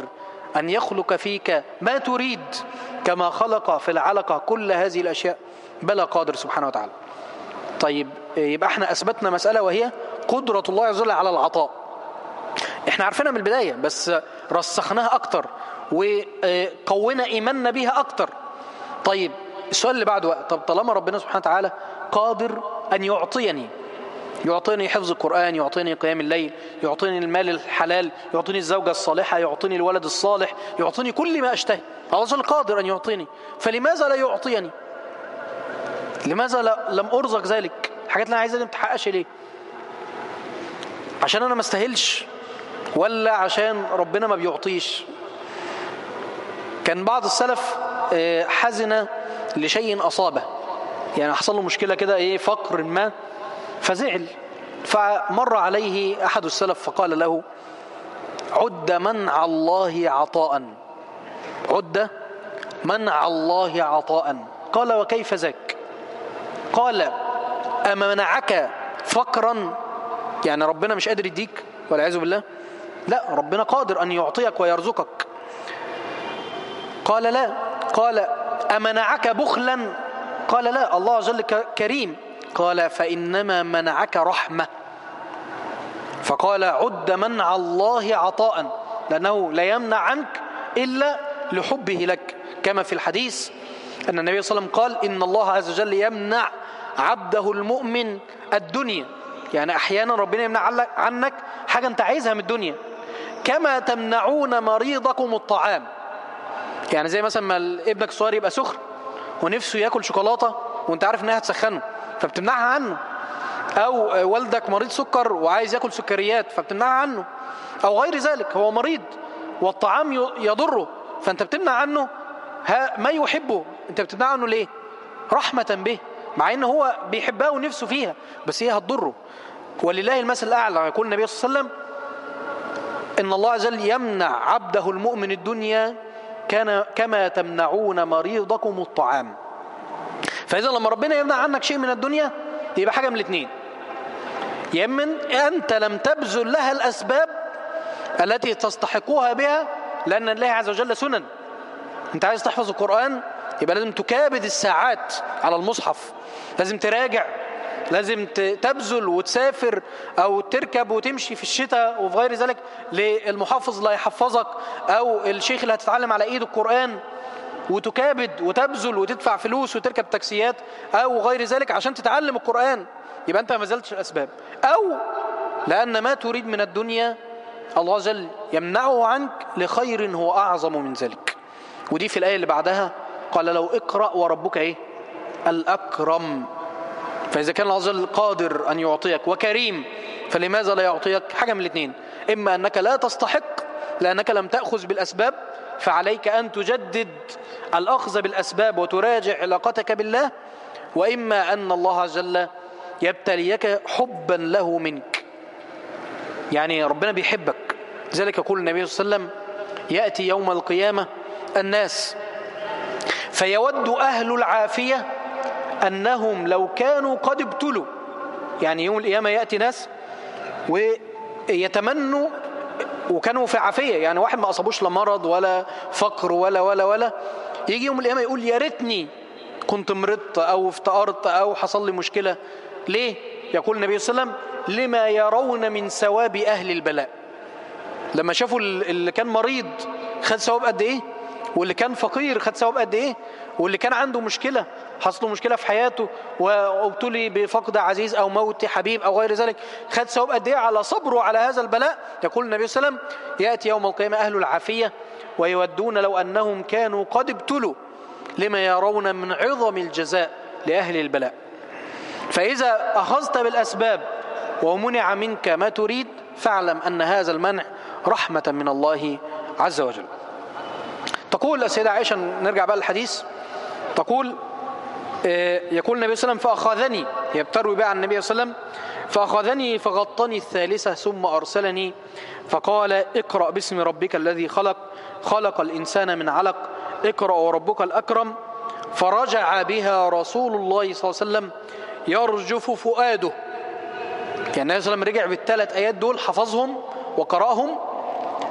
أن يخلق فيك ما تريد كما خلق في العلقة كل هذه الأشياء بلى قادر سبحانه وتعالى طيب يبقى احنا أثبتنا مسألة وهي قدرة الله عز وجل على العطاء احنا عارفينها من البداية بس رسخناها أكتر وقونا إيماننا بيها أكتر طيب السؤال اللي بعده طب طالما ربنا سبحانه وتعالى قادر أن يعطيني يعطيني حفظ القرآن يعطيني قيام الليل يعطيني المال الحلال يعطيني الزوجة الصالحة يعطيني الولد الصالح يعطيني كل ما أشتهي الله عز وجل قادر أن يعطيني فلماذا لا يعطيني لماذا لا لم أرزق ذلك الحاجات اللي أنا عايزها دي ما تحققش ليه عشان أنا ما استاهلش ولا عشان ربنا ما بيعطيش كان بعض السلف حزن لشيء أصابه يعني حصل له مشكلة كده إيه فقر ما فزعل فمر عليه أحد السلف فقال له عد منع الله عطاء عد منع الله عطاء قال وكيف ذاك قال أما منعك فقرا يعني ربنا مش قادر يديك والعياذ بالله لا ربنا قادر أن يعطيك ويرزقك قال لا قال أمنعك بخلا قال لا الله عز وجل كريم قال فإنما منعك رحمة فقال عد منع الله عطاء لأنه لا يمنع عنك إلا لحبه لك كما في الحديث أن النبي صلى الله عليه وسلم قال إن الله عز وجل يمنع عبده المؤمن الدنيا يعني أحيانا ربنا يمنع عنك حاجة أنت عايزها من الدنيا كما تمنعون مريضكم الطعام يعني زي مثلا ما ابنك الصغير يبقى سخن ونفسه ياكل شوكولاته وانت عارف انها هتسخنه فبتمنعها عنه او والدك مريض سكر وعايز ياكل سكريات فبتمنعها عنه او غير ذلك هو مريض والطعام يضره فانت بتمنع عنه ما يحبه انت بتمنع عنه ليه رحمة به مع ان هو بيحبها ونفسه فيها بس هي هتضره ولله المثل الاعلى يقول النبي صلى الله عليه وسلم ان الله عز وجل يمنع عبده المؤمن الدنيا كان كما تمنعون مريضكم الطعام فإذا لما ربنا يمنع عنك شيء من الدنيا يبقى حاجة من الاثنين يا اما أنت لم تبذل لها الأسباب التي تستحقها بها لأن الله عز وجل سنن أنت عايز تحفظ القرآن يبقى لازم تكابد الساعات على المصحف لازم تراجع لازم تبذل وتسافر أو تركب وتمشي في الشتاء وفي غير ذلك للمحافظ اللي هيحفظك أو الشيخ اللي هتتعلم على إيد القرآن وتكابد وتبذل وتدفع فلوس وتركب تاكسيات أو غير ذلك عشان تتعلم القرآن يبقى أنت ما زلتش الأسباب أو لأن ما تريد من الدنيا الله عز وجل يمنعه عنك لخير هو أعظم من ذلك ودي في الآية اللي بعدها قال لو اقرأ وربك إيه الأكرم فإذا كان الله عز وجل قادر أن يعطيك وكريم فلماذا لا يعطيك حاجة من الاثنين إما أنك لا تستحق لأنك لم تأخذ بالأسباب فعليك أن تجدد الأخذ بالأسباب وتراجع علاقتك بالله وإما أن الله عز وجل يبتليك حبا له منك يعني ربنا بيحبك لذلك يقول النبي صلى الله عليه وسلم يأتي يوم القيامة الناس فيود أهل العافية أنهم لو كانوا قد ابتلوا يعني يوم القيامة يأتي ناس ويتمنوا وكانوا في عافية يعني واحد ما أصابوش لا مرض ولا فقر ولا ولا ولا يجي يوم القيامة يقول يا ريتني كنت مرضت أو افتقرت أو حصل لي مشكلة ليه؟ يقول النبي صلى الله عليه وسلم لما يرون من ثواب أهل البلاء لما شافوا اللي كان مريض خد ثواب قد إيه واللي كان فقير خد ثواب قد إيه واللي كان عنده مشكلة حصل له مشكلة في حياته وابتلي بفقد عزيز أو موت حبيب أو غير ذلك خد ثواب قد إيه على صبره على هذا البلاء يقول النبي صلى الله عليه وسلم يأتي يوم القيامة أهل العافية ويودون لو أنهم كانوا قد ابتلوا لما يرون من عظم الجزاء لأهل البلاء فإذا أخذت بالأسباب ومنع منك ما تريد فاعلم أن هذا المنع رحمة من الله عز وجل تقول السيدة عائشة نرجع بقى للحديث تقول يقول النبي صلى الله عليه وسلم فأخذني هي بتروي بقى عن النبي صلى الله عليه وسلم فأخذني فغطني الثالثة ثم أرسلني فقال اقرأ باسم ربك الذي خلق خلق الإنسان من علق اقرأ وربك الأكرم فرجع بها رسول الله صلى الله عليه وسلم يرجف فؤاده يعني النبي صلى الله عليه وسلم رجع بالثلاث آيات دول حفظهم وقرأهم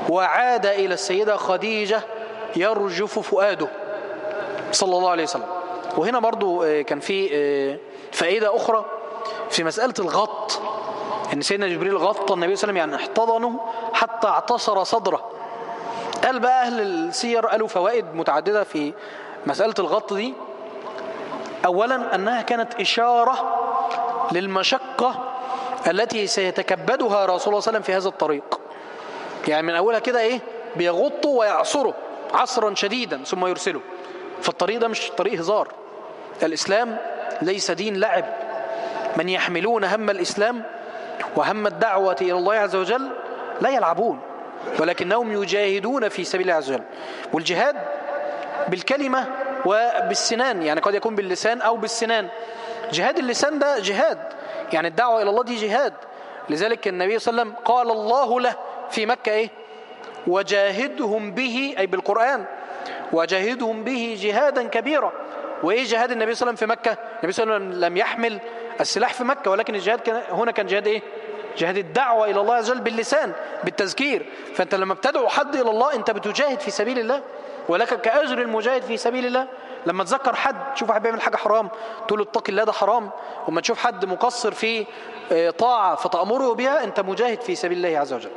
وعاد إلى السيدة خديجة يرجف فؤاده صلى الله عليه وسلم وهنا برضو آه، كان في آه، فائدة أخرى في مسألة الغط ان سيدنا جبريل غطى النبي صلى الله عليه وسلم يعني احتضنه حتى اعتصر صدره قال بقى اهل السير قالوا فوائد متعدده في مساله الغط دي اولا انها كانت اشاره للمشقه التي سيتكبدها رسول الله صلى الله عليه وسلم في هذا الطريق يعني من اولها كده ايه بيغطه ويعصره عصرا شديدا ثم يرسله فالطريق ده مش طريق هزار الاسلام ليس دين لعب من يحملون هم الاسلام وهم الدعوة إلى الله عز وجل لا يلعبون ولكنهم يجاهدون في سبيل الله عز وجل والجهاد بالكلمة وبالسنان يعني قد يكون باللسان أو بالسنان جهاد اللسان ده جهاد يعني الدعوة إلى الله دي جهاد لذلك النبي صلى الله عليه وسلم قال الله له في مكة إيه وجاهدهم به أي بالقرآن وجاهدهم به جهادا كبيرا وإيه جهاد النبي صلى الله عليه وسلم في مكة النبي صلى الله عليه وسلم لم يحمل السلاح في مكة ولكن الجهاد كان هنا كان جهاد إيه جهاد الدعوة إلى الله عز وجل باللسان بالتذكير فأنت لما بتدعو حد إلى الله أنت بتجاهد في سبيل الله ولك كأجر المجاهد في سبيل الله لما تذكر حد تشوف واحد بيعمل حاجة حرام تقول له اتق الله ده حرام وما تشوف حد مقصر في آه، طاعة فتأمره بها أنت مجاهد في سبيل الله عز وجل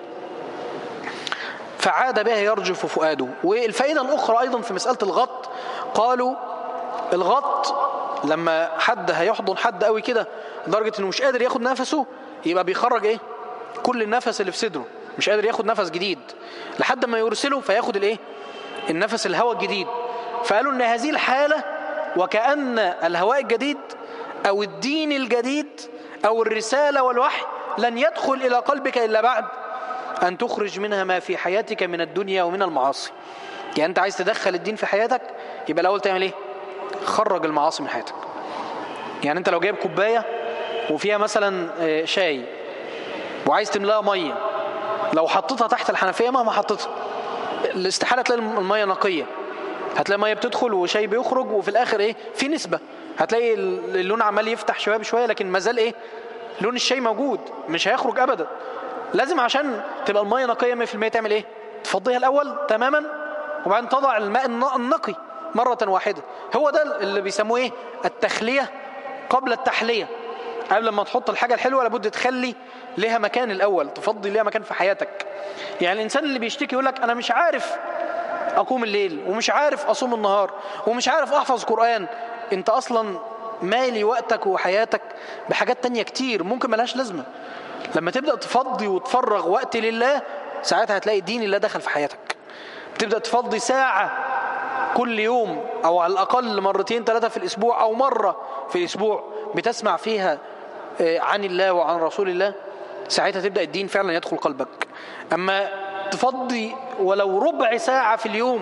فعاد بها يرجف فؤاده والفائدة الأخرى أيضا في مسألة الغط قالوا الغط لما حد هيحضن حد قوي كده لدرجة انه مش قادر ياخد نفسه يبقى بيخرج ايه كل النفس اللي في صدره مش قادر ياخد نفس جديد لحد ما يرسله فياخد الايه النفس الهواء الجديد فقالوا ان هذه الحالة وكأن الهواء الجديد او الدين الجديد او الرسالة والوحي لن يدخل الى قلبك الا بعد ان تخرج منها ما في حياتك من الدنيا ومن المعاصي يعني انت عايز تدخل الدين في حياتك يبقى الاول تعمل ايه خرج المعاصي من حياتك يعني انت لو جايب كوبايه وفيها مثلا آه، شاي وعايز تملاها ميه لو حطيتها تحت الحنفيه مهما حطيتها الاستحاله تلاقي الميه نقيه هتلاقي ميه بتدخل وشاي بيخرج وفي الاخر ايه في نسبه هتلاقي اللون عمال يفتح شويه بشويه لكن ما زال ايه لون الشاي موجود مش هيخرج ابدا لازم عشان تبقى الميه نقيه 100% تعمل ايه تفضيها الاول تماما وبعدين تضع الماء النقي مرة واحدة هو ده اللي بيسموه ايه التخلية قبل التحلية قبل ما تحط الحاجة الحلوة لابد تخلي لها مكان الأول تفضي لها مكان في حياتك يعني الإنسان اللي بيشتكي يقول لك أنا مش عارف أقوم الليل ومش عارف أصوم النهار ومش عارف أحفظ قرآن أنت أصلا مالي وقتك وحياتك بحاجات تانية كتير ممكن ملهاش لازمة لما تبدأ تفضي وتفرغ وقت لله ساعتها هتلاقي دين الله دخل في حياتك تبدأ تفضي ساعة كل يوم أو على الأقل مرتين ثلاثة في الأسبوع أو مرة في الأسبوع بتسمع فيها آه، عن الله وعن رسول الله ساعتها تبدأ الدين فعلا يدخل قلبك أما تفضي ولو ربع ساعة في اليوم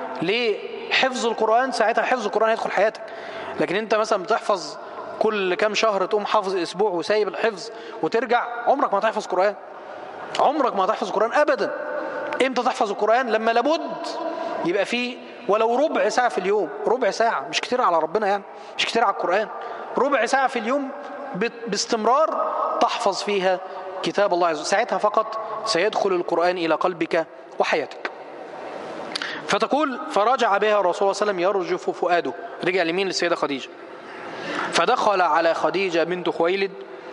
لحفظ القرآن ساعتها حفظ القرآن يدخل حياتك لكن انت مثلا بتحفظ كل كام شهر تقوم حافظ اسبوع وسايب الحفظ وترجع عمرك ما تحفظ قرآن عمرك ما تحفظ قرآن ابدا امتى تحفظ القرآن لما لابد يبقى فيه ولو ربع ساعة في اليوم ربع ساعة مش كتير على ربنا يعني مش كتير على القرآن ربع ساعة في اليوم باستمرار تحفظ فيها كتاب الله عز وجل ساعتها فقط سيدخل القرآن إلى قلبك وحياتك فتقول فرجع بها الرسول صلى الله عليه وسلم يرجف فؤاده رجع لمين للسيدة خديجة فدخل على خديجة بنت خويلد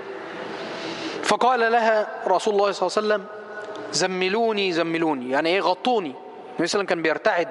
فقال لها رسول الله صلى الله عليه وسلم زملوني زملوني يعني ايه غطوني النبي صلى الله عليه وسلم كان بيرتعد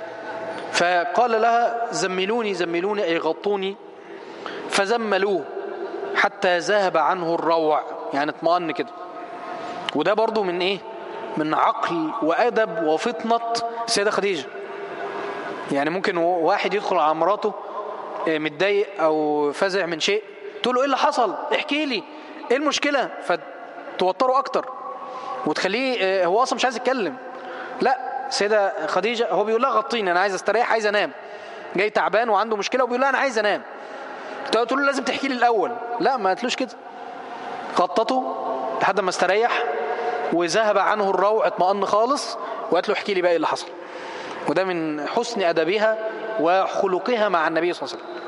فقال لها زملوني زملوني أي غطوني فزملوه حتى ذهب عنه الروع يعني اطمأن كده وده برضو من ايه من عقل وأدب وفطنة السيدة خديجة يعني ممكن واحد يدخل على مراته آه، متضايق أو فزع من شيء تقول له ايه اللي حصل احكي لي ايه المشكلة فتوتره أكتر وتخليه آه، هو أصلا مش عايز يتكلم لا سيدة خديجة هو بيقول لها غطيني أنا عايز استريح عايز أنام جاي تعبان وعنده مشكلة وبيقول لها أنا عايز أنام تقول له لازم تحكي لي الأول لا ما قالتلوش كده غطته لحد ما استريح وذهب عنه الروع اطمأن خالص وقالت له احكي لي بقى ايه اللي حصل وده من حسن أدبها وخلقها مع النبي صلى الله عليه وسلم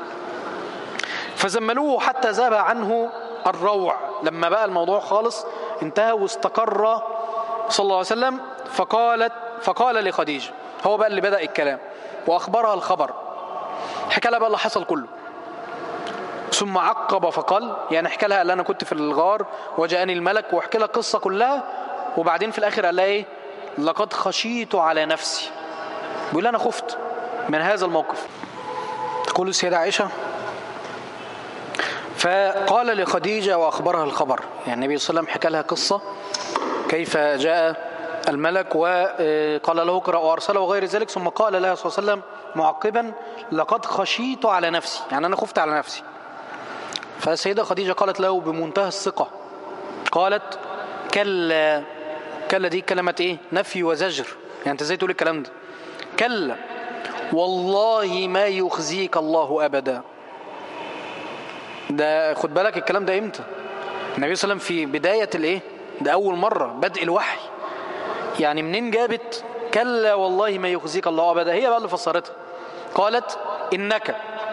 فزملوه حتى ذهب عنه الروع لما بقى الموضوع خالص انتهى واستقر صلى الله عليه وسلم فقالت فقال لخديجة هو بقى اللي بدأ الكلام وأخبرها الخبر حكى لها بقى اللي حصل كله ثم عقب فقال يعني حكى لها قال انا كنت في الغار وجاءني الملك وحكى لها القصه كلها وبعدين في الاخر قال لها ايه لقد خشيت على نفسي بيقول انا خفت من هذا الموقف تقول السيده عائشه فقال لخديجه واخبرها الخبر يعني النبي صلى الله عليه وسلم حكى لها قصه كيف جاء الملك وقال له اقرا وارسله وغير ذلك ثم قال لها صلى الله عليه وسلم معقبا لقد خشيت على نفسي يعني انا خفت على نفسي فالسيدة خديجة قالت له بمنتهى الثقة قالت كلا كلا دي كلمة ايه نفي وزجر يعني انت ازاي تقول الكلام ده كلا والله ما يخزيك الله ابدا ده خد بالك الكلام ده امتى النبي صلى الله عليه وسلم في بداية الايه ده اول مرة بدء الوحي يعني منين جابت كلا والله ما يخزيك الله ابدا هي بقى اللي فسرتها قالت انك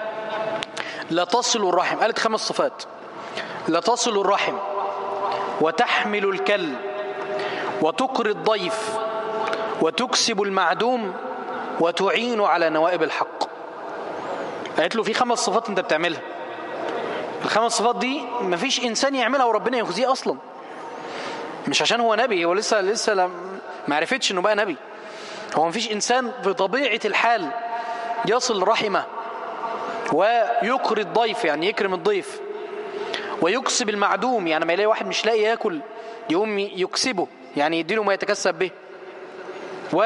لتصل الرحم قالت خمس صفات لتصل الرحم وتحمل الكل وتقري الضيف وتكسب المعدوم وتعين على نوائب الحق قالت له في خمس صفات انت بتعملها الخمس صفات دي مفيش انسان يعملها وربنا يخزيه اصلا مش عشان هو نبي هو لسه لسه لم ما عرفتش انه بقى نبي هو مفيش انسان بطبيعه الحال يصل رحمه ويقري الضيف يعني يكرم الضيف ويكسب المعدوم يعني ما يلاقي واحد مش لاقي ياكل يقوم يكسبه يعني يديله ما يتكسب به و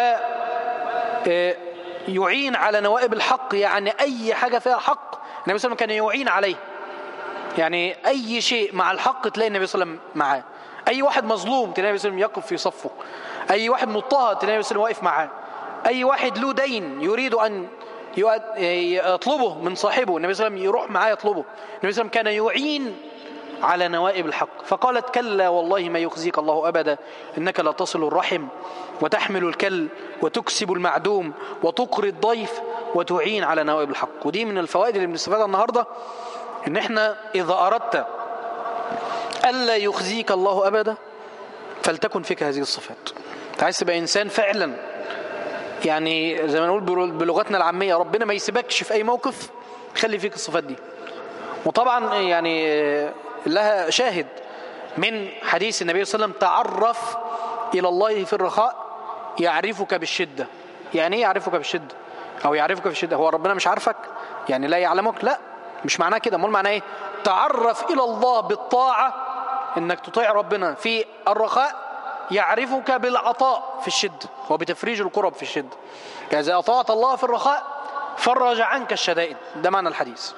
يعين على نوائب الحق يعني أي حاجة فيها حق النبي صلى الله عليه وسلم كان يعين عليه يعني أي شيء مع الحق تلاقي النبي صلى الله عليه وسلم معاه أي واحد مظلوم تلاقي النبي صلى الله عليه وسلم يقف في صفه أي واحد مضطهد تلاقي النبي صلى الله عليه وسلم واقف معاه أي واحد له دين يريد أن يطلبه من صاحبه النبي صلى الله عليه وسلم يروح معاه يطلبه النبي صلى الله عليه وسلم كان يعين على نوائب الحق فقالت كلا والله ما يخزيك الله أبدا إنك لا تصل الرحم وتحمل الكل وتكسب المعدوم وتقري الضيف وتعين على نوائب الحق ودي من الفوائد اللي بنستفادها النهاردة إن إحنا إذا أردت ألا يخزيك الله أبدا فلتكن فيك هذه الصفات عايز تبقى إنسان فعلا يعني زي ما نقول بلغتنا العامية ربنا ما يسيبكش في أي موقف خلي فيك الصفات دي وطبعا يعني لها شاهد من حديث النبي صلى الله عليه وسلم تعرف إلى الله في الرخاء يعرفك بالشدة يعني ايه يعرفك بالشدة أو يعرفك بالشدة هو ربنا مش عارفك يعني لا يعلمك لا مش معناه كده امال معناه ايه تعرف إلى الله بالطاعة انك تطيع ربنا في الرخاء يعرفك بالعطاء في الشدة وبتفريج الكرب في الشدة يعني إذا أطاعت الله في الرخاء فرج عنك الشدائد ده معنى الحديث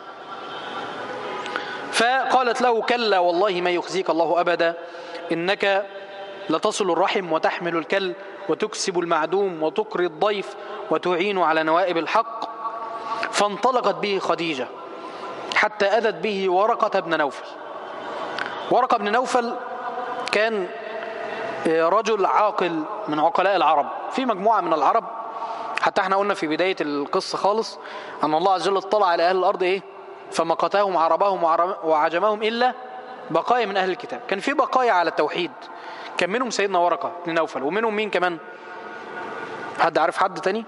فقالت له كلا والله ما يخزيك الله أبدا إنك لتصل الرحم وتحمل الكل وتكسب المعدوم وتقري الضيف وتعين على نوائب الحق فانطلقت به خديجة حتى أذت به ورقة بن نوفل ورقة بن نوفل كان رجل عاقل من عقلاء العرب في مجموعة من العرب حتى احنا قلنا في بداية القصة خالص أن الله عز وجل اطلع على أهل الأرض إيه فمقتهم عربهم وعجمهم إلا بقايا من أهل الكتاب كان في بقايا على التوحيد كان منهم سيدنا ورقة بن نوفل ومنهم مين كمان حد عارف حد تاني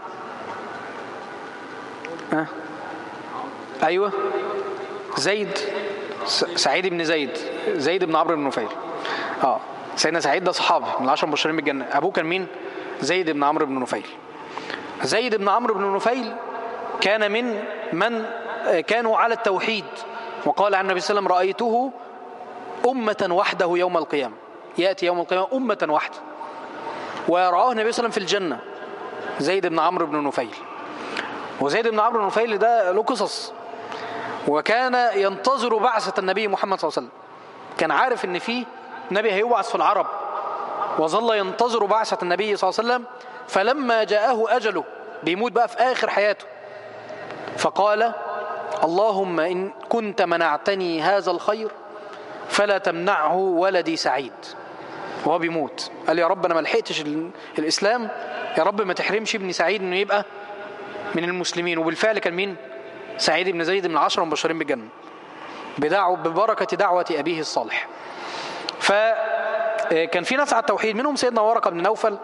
ها أيوة زيد سعيد بن زيد زيد بن عمرو بن نفيل اه سيدنا سعيد ده صحابي من العشر المبشرين بالجنة أبوه كان مين زيد بن عمرو بن نفيل زيد بن عمرو بن نفيل كان من من كانوا على التوحيد وقال عن النبي صلى الله عليه وسلم رأيته أمة وحده يوم القيامة يأتي يوم القيامة أمة وحده ورآه النبي صلى الله عليه وسلم في الجنة زيد بن عمرو بن نفيل وزيد بن عمرو بن نفيل ده له قصص وكان ينتظر بعثة النبي محمد صلى الله عليه وسلم كان عارف ان في نبي هيبعث في العرب وظل ينتظر بعثة النبي صلى الله عليه وسلم فلما جاءه أجله بيموت بقى في آخر حياته فقال اللهم إن كنت منعتني هذا الخير فلا تمنعه ولدي سعيد وهو بيموت قال يا رب أنا ما لحقتش الإسلام يا رب ما تحرمش ابني سعيد إنه يبقى من المسلمين وبالفعل كان مين سعيد بن زيد من العشرة المبشرين بالجنة بدعوة ببركة دعوة أبيه الصالح فكان في ناس على التوحيد منهم سيدنا ورقة بن نوفل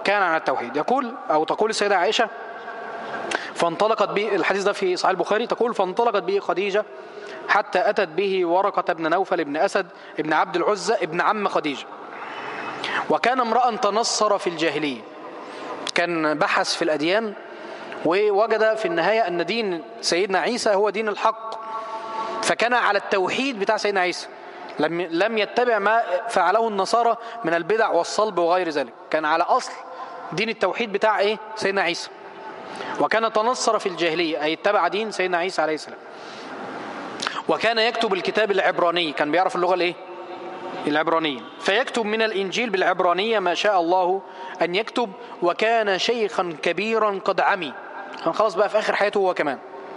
كان على التوحيد يقول أو تقول السيدة عائشة فانطلقت به الحديث ده في صحيح البخاري تقول فانطلقت به خديجة حتى أتت به ورقة بن نوفل بن أسد بن عبد العزة ابن عم خديجة وكان امرأ تنصر في الجاهلية كان بحث في الأديان ووجد في النهاية أن دين سيدنا عيسى هو دين الحق فكان على التوحيد بتاع سيدنا عيسى لم لم يتبع ما فعله النصارى من البدع والصلب وغير ذلك كان على أصل دين التوحيد بتاع إيه سيدنا عيسى وكان تنصر في الجاهلية أي اتبع دين سيدنا عيسى عليه السلام وكان يكتب الكتاب العبراني كان بيعرف اللغة الإيه العبرانية فيكتب من الإنجيل بالعبرانية ما شاء الله أن يكتب وكان شيخا كبيرا قد عمي كان خلاص بقى في آخر حياته هو كمان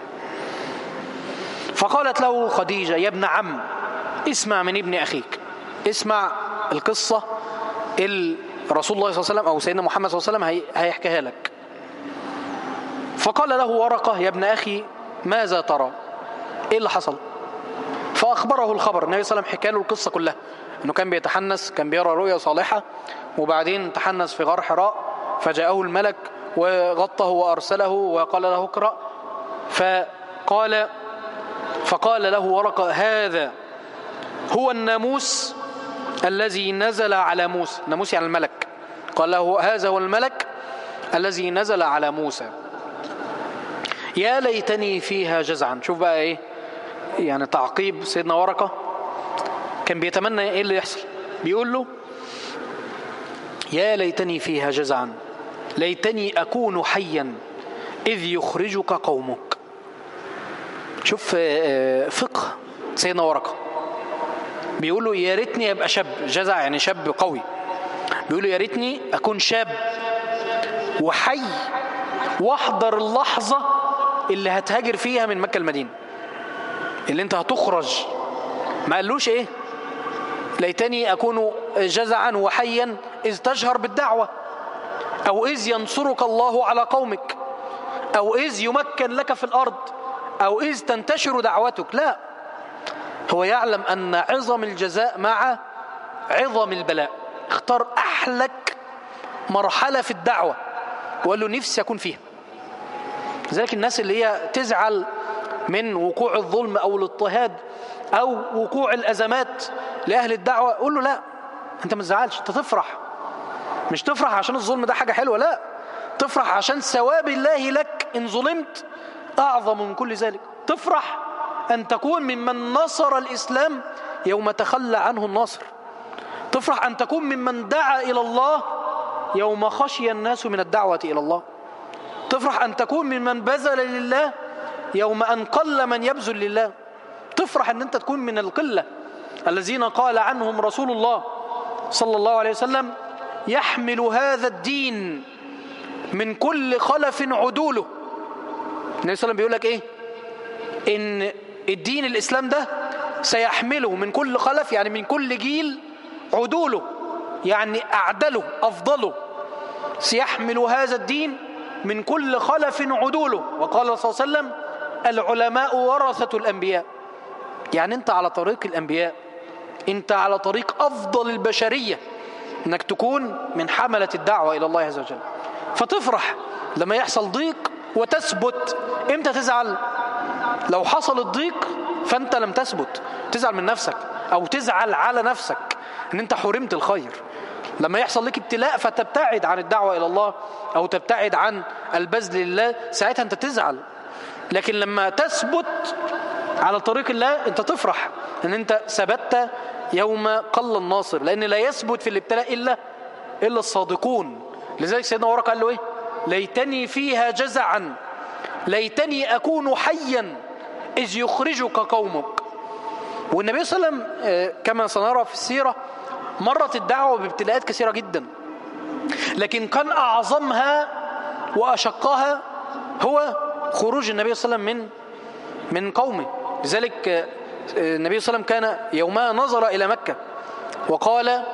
فقالت له خديجة يا ابن عم اسمع من ابن أخيك اسمع القصة الرسول الله صلى الله عليه وسلم أو سيدنا محمد صلى الله عليه وسلم هيحكيها لك فقال له ورقة يا ابن أخي ماذا ترى إيه اللي حصل فأخبره الخبر النبي صلى الله عليه وسلم حكى له القصة كلها أنه كان بيتحنس كان بيرى رؤيا صالحة وبعدين تحنس في غار حراء فجاءه الملك وغطه وأرسله وقال له اقرأ فقال فقال له ورقة هذا هو الناموس الذي نزل على موسى ناموس يعني الملك قال له هذا هو الملك الذي نزل على موسى يا ليتني فيها جزعا شوف بقى ايه يعني تعقيب سيدنا ورقة كان بيتمنى ايه اللي يحصل بيقول له يا ليتني فيها جزعا ليتني أكون حيا إذ يخرجك قومك شوف فقه سيدنا ورقة بيقول له يا ريتني ابقى شاب جزع يعني شاب قوي بيقول له يا ريتني اكون شاب وحي واحضر اللحظه اللي هتهاجر فيها من مكه المدينه اللي انت هتخرج ما قالوش ايه ليتني اكون جزعا وحيا اذ تجهر بالدعوه او اذ ينصرك الله على قومك او اذ يمكن لك في الارض او اذ تنتشر دعوتك لا هو يعلم أن عظم الجزاء مع عظم البلاء اختار أحلك مرحلة في الدعوة وقال له نفسي أكون فيها لذلك الناس اللي هي تزعل من وقوع الظلم أو الاضطهاد أو وقوع الأزمات لأهل الدعوة قول له لا أنت ما تزعلش أنت تفرح مش تفرح عشان الظلم ده حاجة حلوة لا تفرح عشان ثواب الله لك إن ظلمت أعظم من كل ذلك تفرح أن تكون ممن نصر الإسلام يوم تخلى عنه الناصر تفرح أن تكون ممن دعا إلى الله يوم خشي الناس من الدعوة إلى الله تفرح أن تكون ممن بذل لله يوم أن قل من يبذل لله تفرح أن أنت تكون من القلة الذين قال عنهم رسول الله صلى الله عليه وسلم يحمل هذا الدين من كل خلف عدوله النبي صلى الله عليه وسلم بيقول لك ايه ان الدين الإسلام ده سيحمله من كل خلف يعني من كل جيل عدوله يعني أعدله أفضله سيحمل هذا الدين من كل خلف عدوله وقال صلى الله عليه وسلم العلماء ورثة الأنبياء يعني أنت على طريق الأنبياء أنت على طريق أفضل البشرية أنك تكون من حملة الدعوة إلى الله عز وجل فتفرح لما يحصل ضيق وتثبت امتى تزعل لو حصل الضيق فانت لم تثبت تزعل من نفسك او تزعل على نفسك ان انت حرمت الخير لما يحصل لك ابتلاء فتبتعد عن الدعوة الى الله او تبتعد عن البذل لله ساعتها انت تزعل لكن لما تثبت على طريق الله انت تفرح ان انت ثبت يوم قل الناصر لان لا يثبت في الابتلاء الا الا الصادقون لذلك سيدنا ورقه قال له ايه ليتني فيها جزعا ليتني اكون حيا إذ يخرجك قومك والنبي صلى الله عليه وسلم كما سنرى في السيرة مرت الدعوة بابتلاءات كثيرة جدا لكن كان أعظمها وأشقها هو خروج النبي صلى الله عليه وسلم من من قومه لذلك النبي صلى الله عليه وسلم كان يومها نظر إلى مكة وقال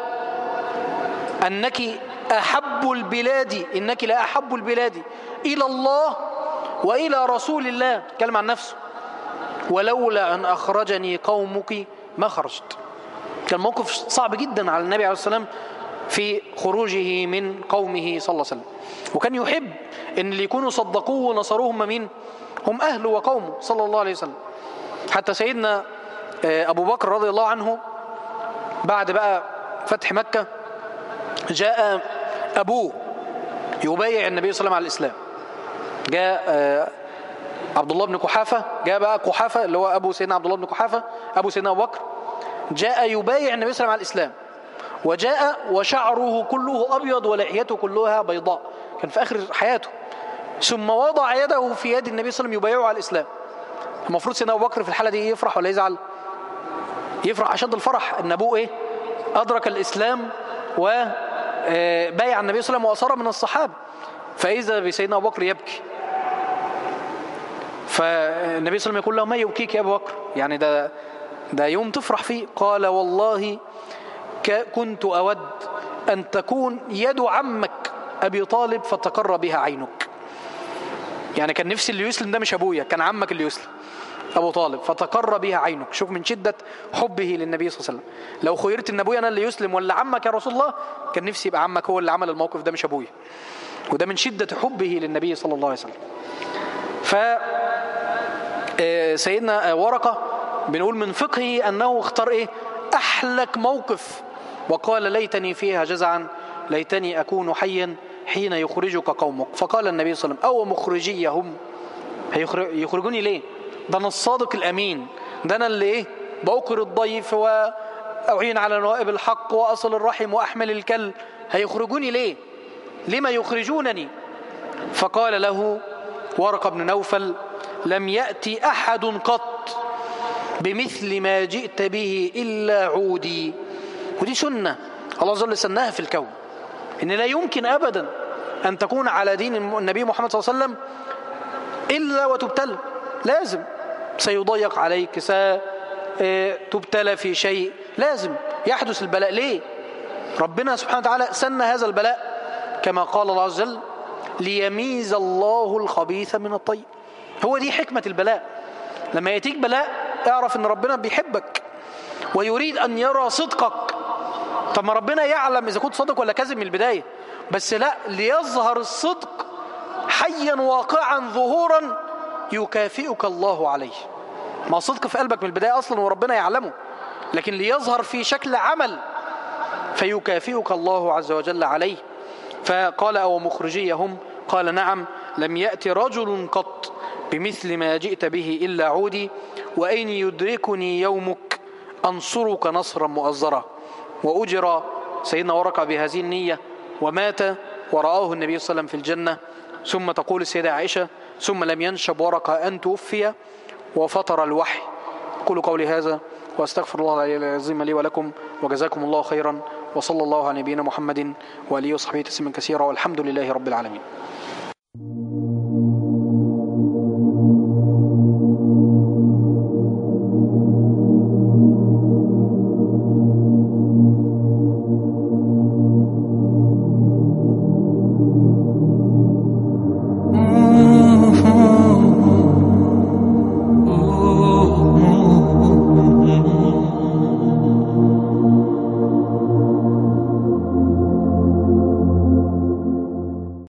أنك أحب البلاد إنك لا أحب البلاد إلى الله وإلى رسول الله كلم عن نفسه ولولا أن أخرجني قومك ما خرجت كان موقف صعب جدا على النبي عليه السلام في خروجه من قومه صلى الله عليه وسلم وكان يحب ان اللي يكونوا صدقوه ونصروه هم مين هم اهله وقومه صلى الله عليه وسلم حتى سيدنا آه، ابو بكر رضي الله عنه بعد بقى فتح مكة جاء ابوه يبايع النبي صلى الله عليه وسلم على الاسلام جاء آه، عبد الله بن قحافة جاء بقى قحافة اللي هو أبو سيدنا عبد الله بن قحافة أبو سيدنا أبو بكر جاء يبايع النبي صلى الله عليه وسلم على الإسلام وجاء وشعره كله أبيض ولحيته كلها بيضاء كان في آخر حياته ثم وضع يده في يد النبي صلى الله عليه وسلم يبايعه على الإسلام المفروض سيدنا أبو بكر في الحالة دي يفرح ولا يزعل يفرح أشد الفرح أن أبوه إيه أدرك الإسلام وبايع النبي صلى الله عليه وسلم وأصار من الصحابة فإذا بسيدنا أبو بكر يبكي فالنبي صلى الله عليه وسلم يقول له ما يبكيك يا أبو بكر يعني ده ده يوم تفرح فيه قال والله كنت أود أن تكون يد عمك أبي طالب فتقر بها عينك يعني كان نفسي اللي يسلم ده مش أبويا كان عمك اللي يسلم أبو طالب فتقر بها عينك شوف من شدة حبه للنبي صلى الله عليه وسلم لو خيرت ان أبويا أنا اللي يسلم ولا عمك يا رسول الله كان نفسي يبقى عمك هو اللي عمل الموقف ده مش أبويا وده من شدة حبه للنبي صلى الله عليه وسلم ف آه، سيدنا ورقة بنقول من فقهه أنه اختار إيه أحلك موقف وقال ليتني فيها جزعا ليتني أكون حيا حين يخرجك قومك فقال النبي صلى الله عليه وسلم أو مخرجيهم يخرجوني ليه ده أنا الصادق الأمين ده أنا اللي إيه بأقر الضيف وأعين على نوائب الحق وأصل الرحم وأحمل الكل هيخرجوني ليه لما يخرجونني فقال له ورقة بن نوفل لم يأتي أحد قط بمثل ما جئت به إلا عودي ودي سنة الله عز وجل سناها في الكون إن لا يمكن أبدا أن تكون على دين النبي محمد صلى الله عليه وسلم إلا وتبتلى لازم سيضيق عليك ستبتلى في شيء لازم يحدث البلاء ليه ربنا سبحانه وتعالى سن هذا البلاء كما قال الله عز وجل ليميز الله الخبيث من الطيب هو دي حكمة البلاء لما يأتيك بلاء اعرف ان ربنا بيحبك ويريد ان يرى صدقك طب ما ربنا يعلم اذا كنت صادق ولا كاذب من البداية بس لا ليظهر الصدق حيا واقعا ظهورا يكافئك الله عليه ما صدق في قلبك من البداية أصلا وربنا يعلمه لكن ليظهر في شكل عمل فيكافئك الله عز وجل عليه فقال أو مخرجيهم قال نعم لم يأتي رجل قط بمثل ما جئت به إلا عودي وأين يدركني يومك أنصرك نصرا مؤزرا وأجرى سيدنا ورقة بهذه النية ومات ورآه النبي صلى الله عليه وسلم في الجنة ثم تقول السيدة عائشة ثم لم ينشب ورقة أن توفي وفطر الوحي قولوا قولي هذا واستغفر الله العلي العظيم لي ولكم وجزاكم الله خيرا وصلى الله على نبينا محمد وآله وصحبه تسليما كثيرا والحمد لله رب العالمين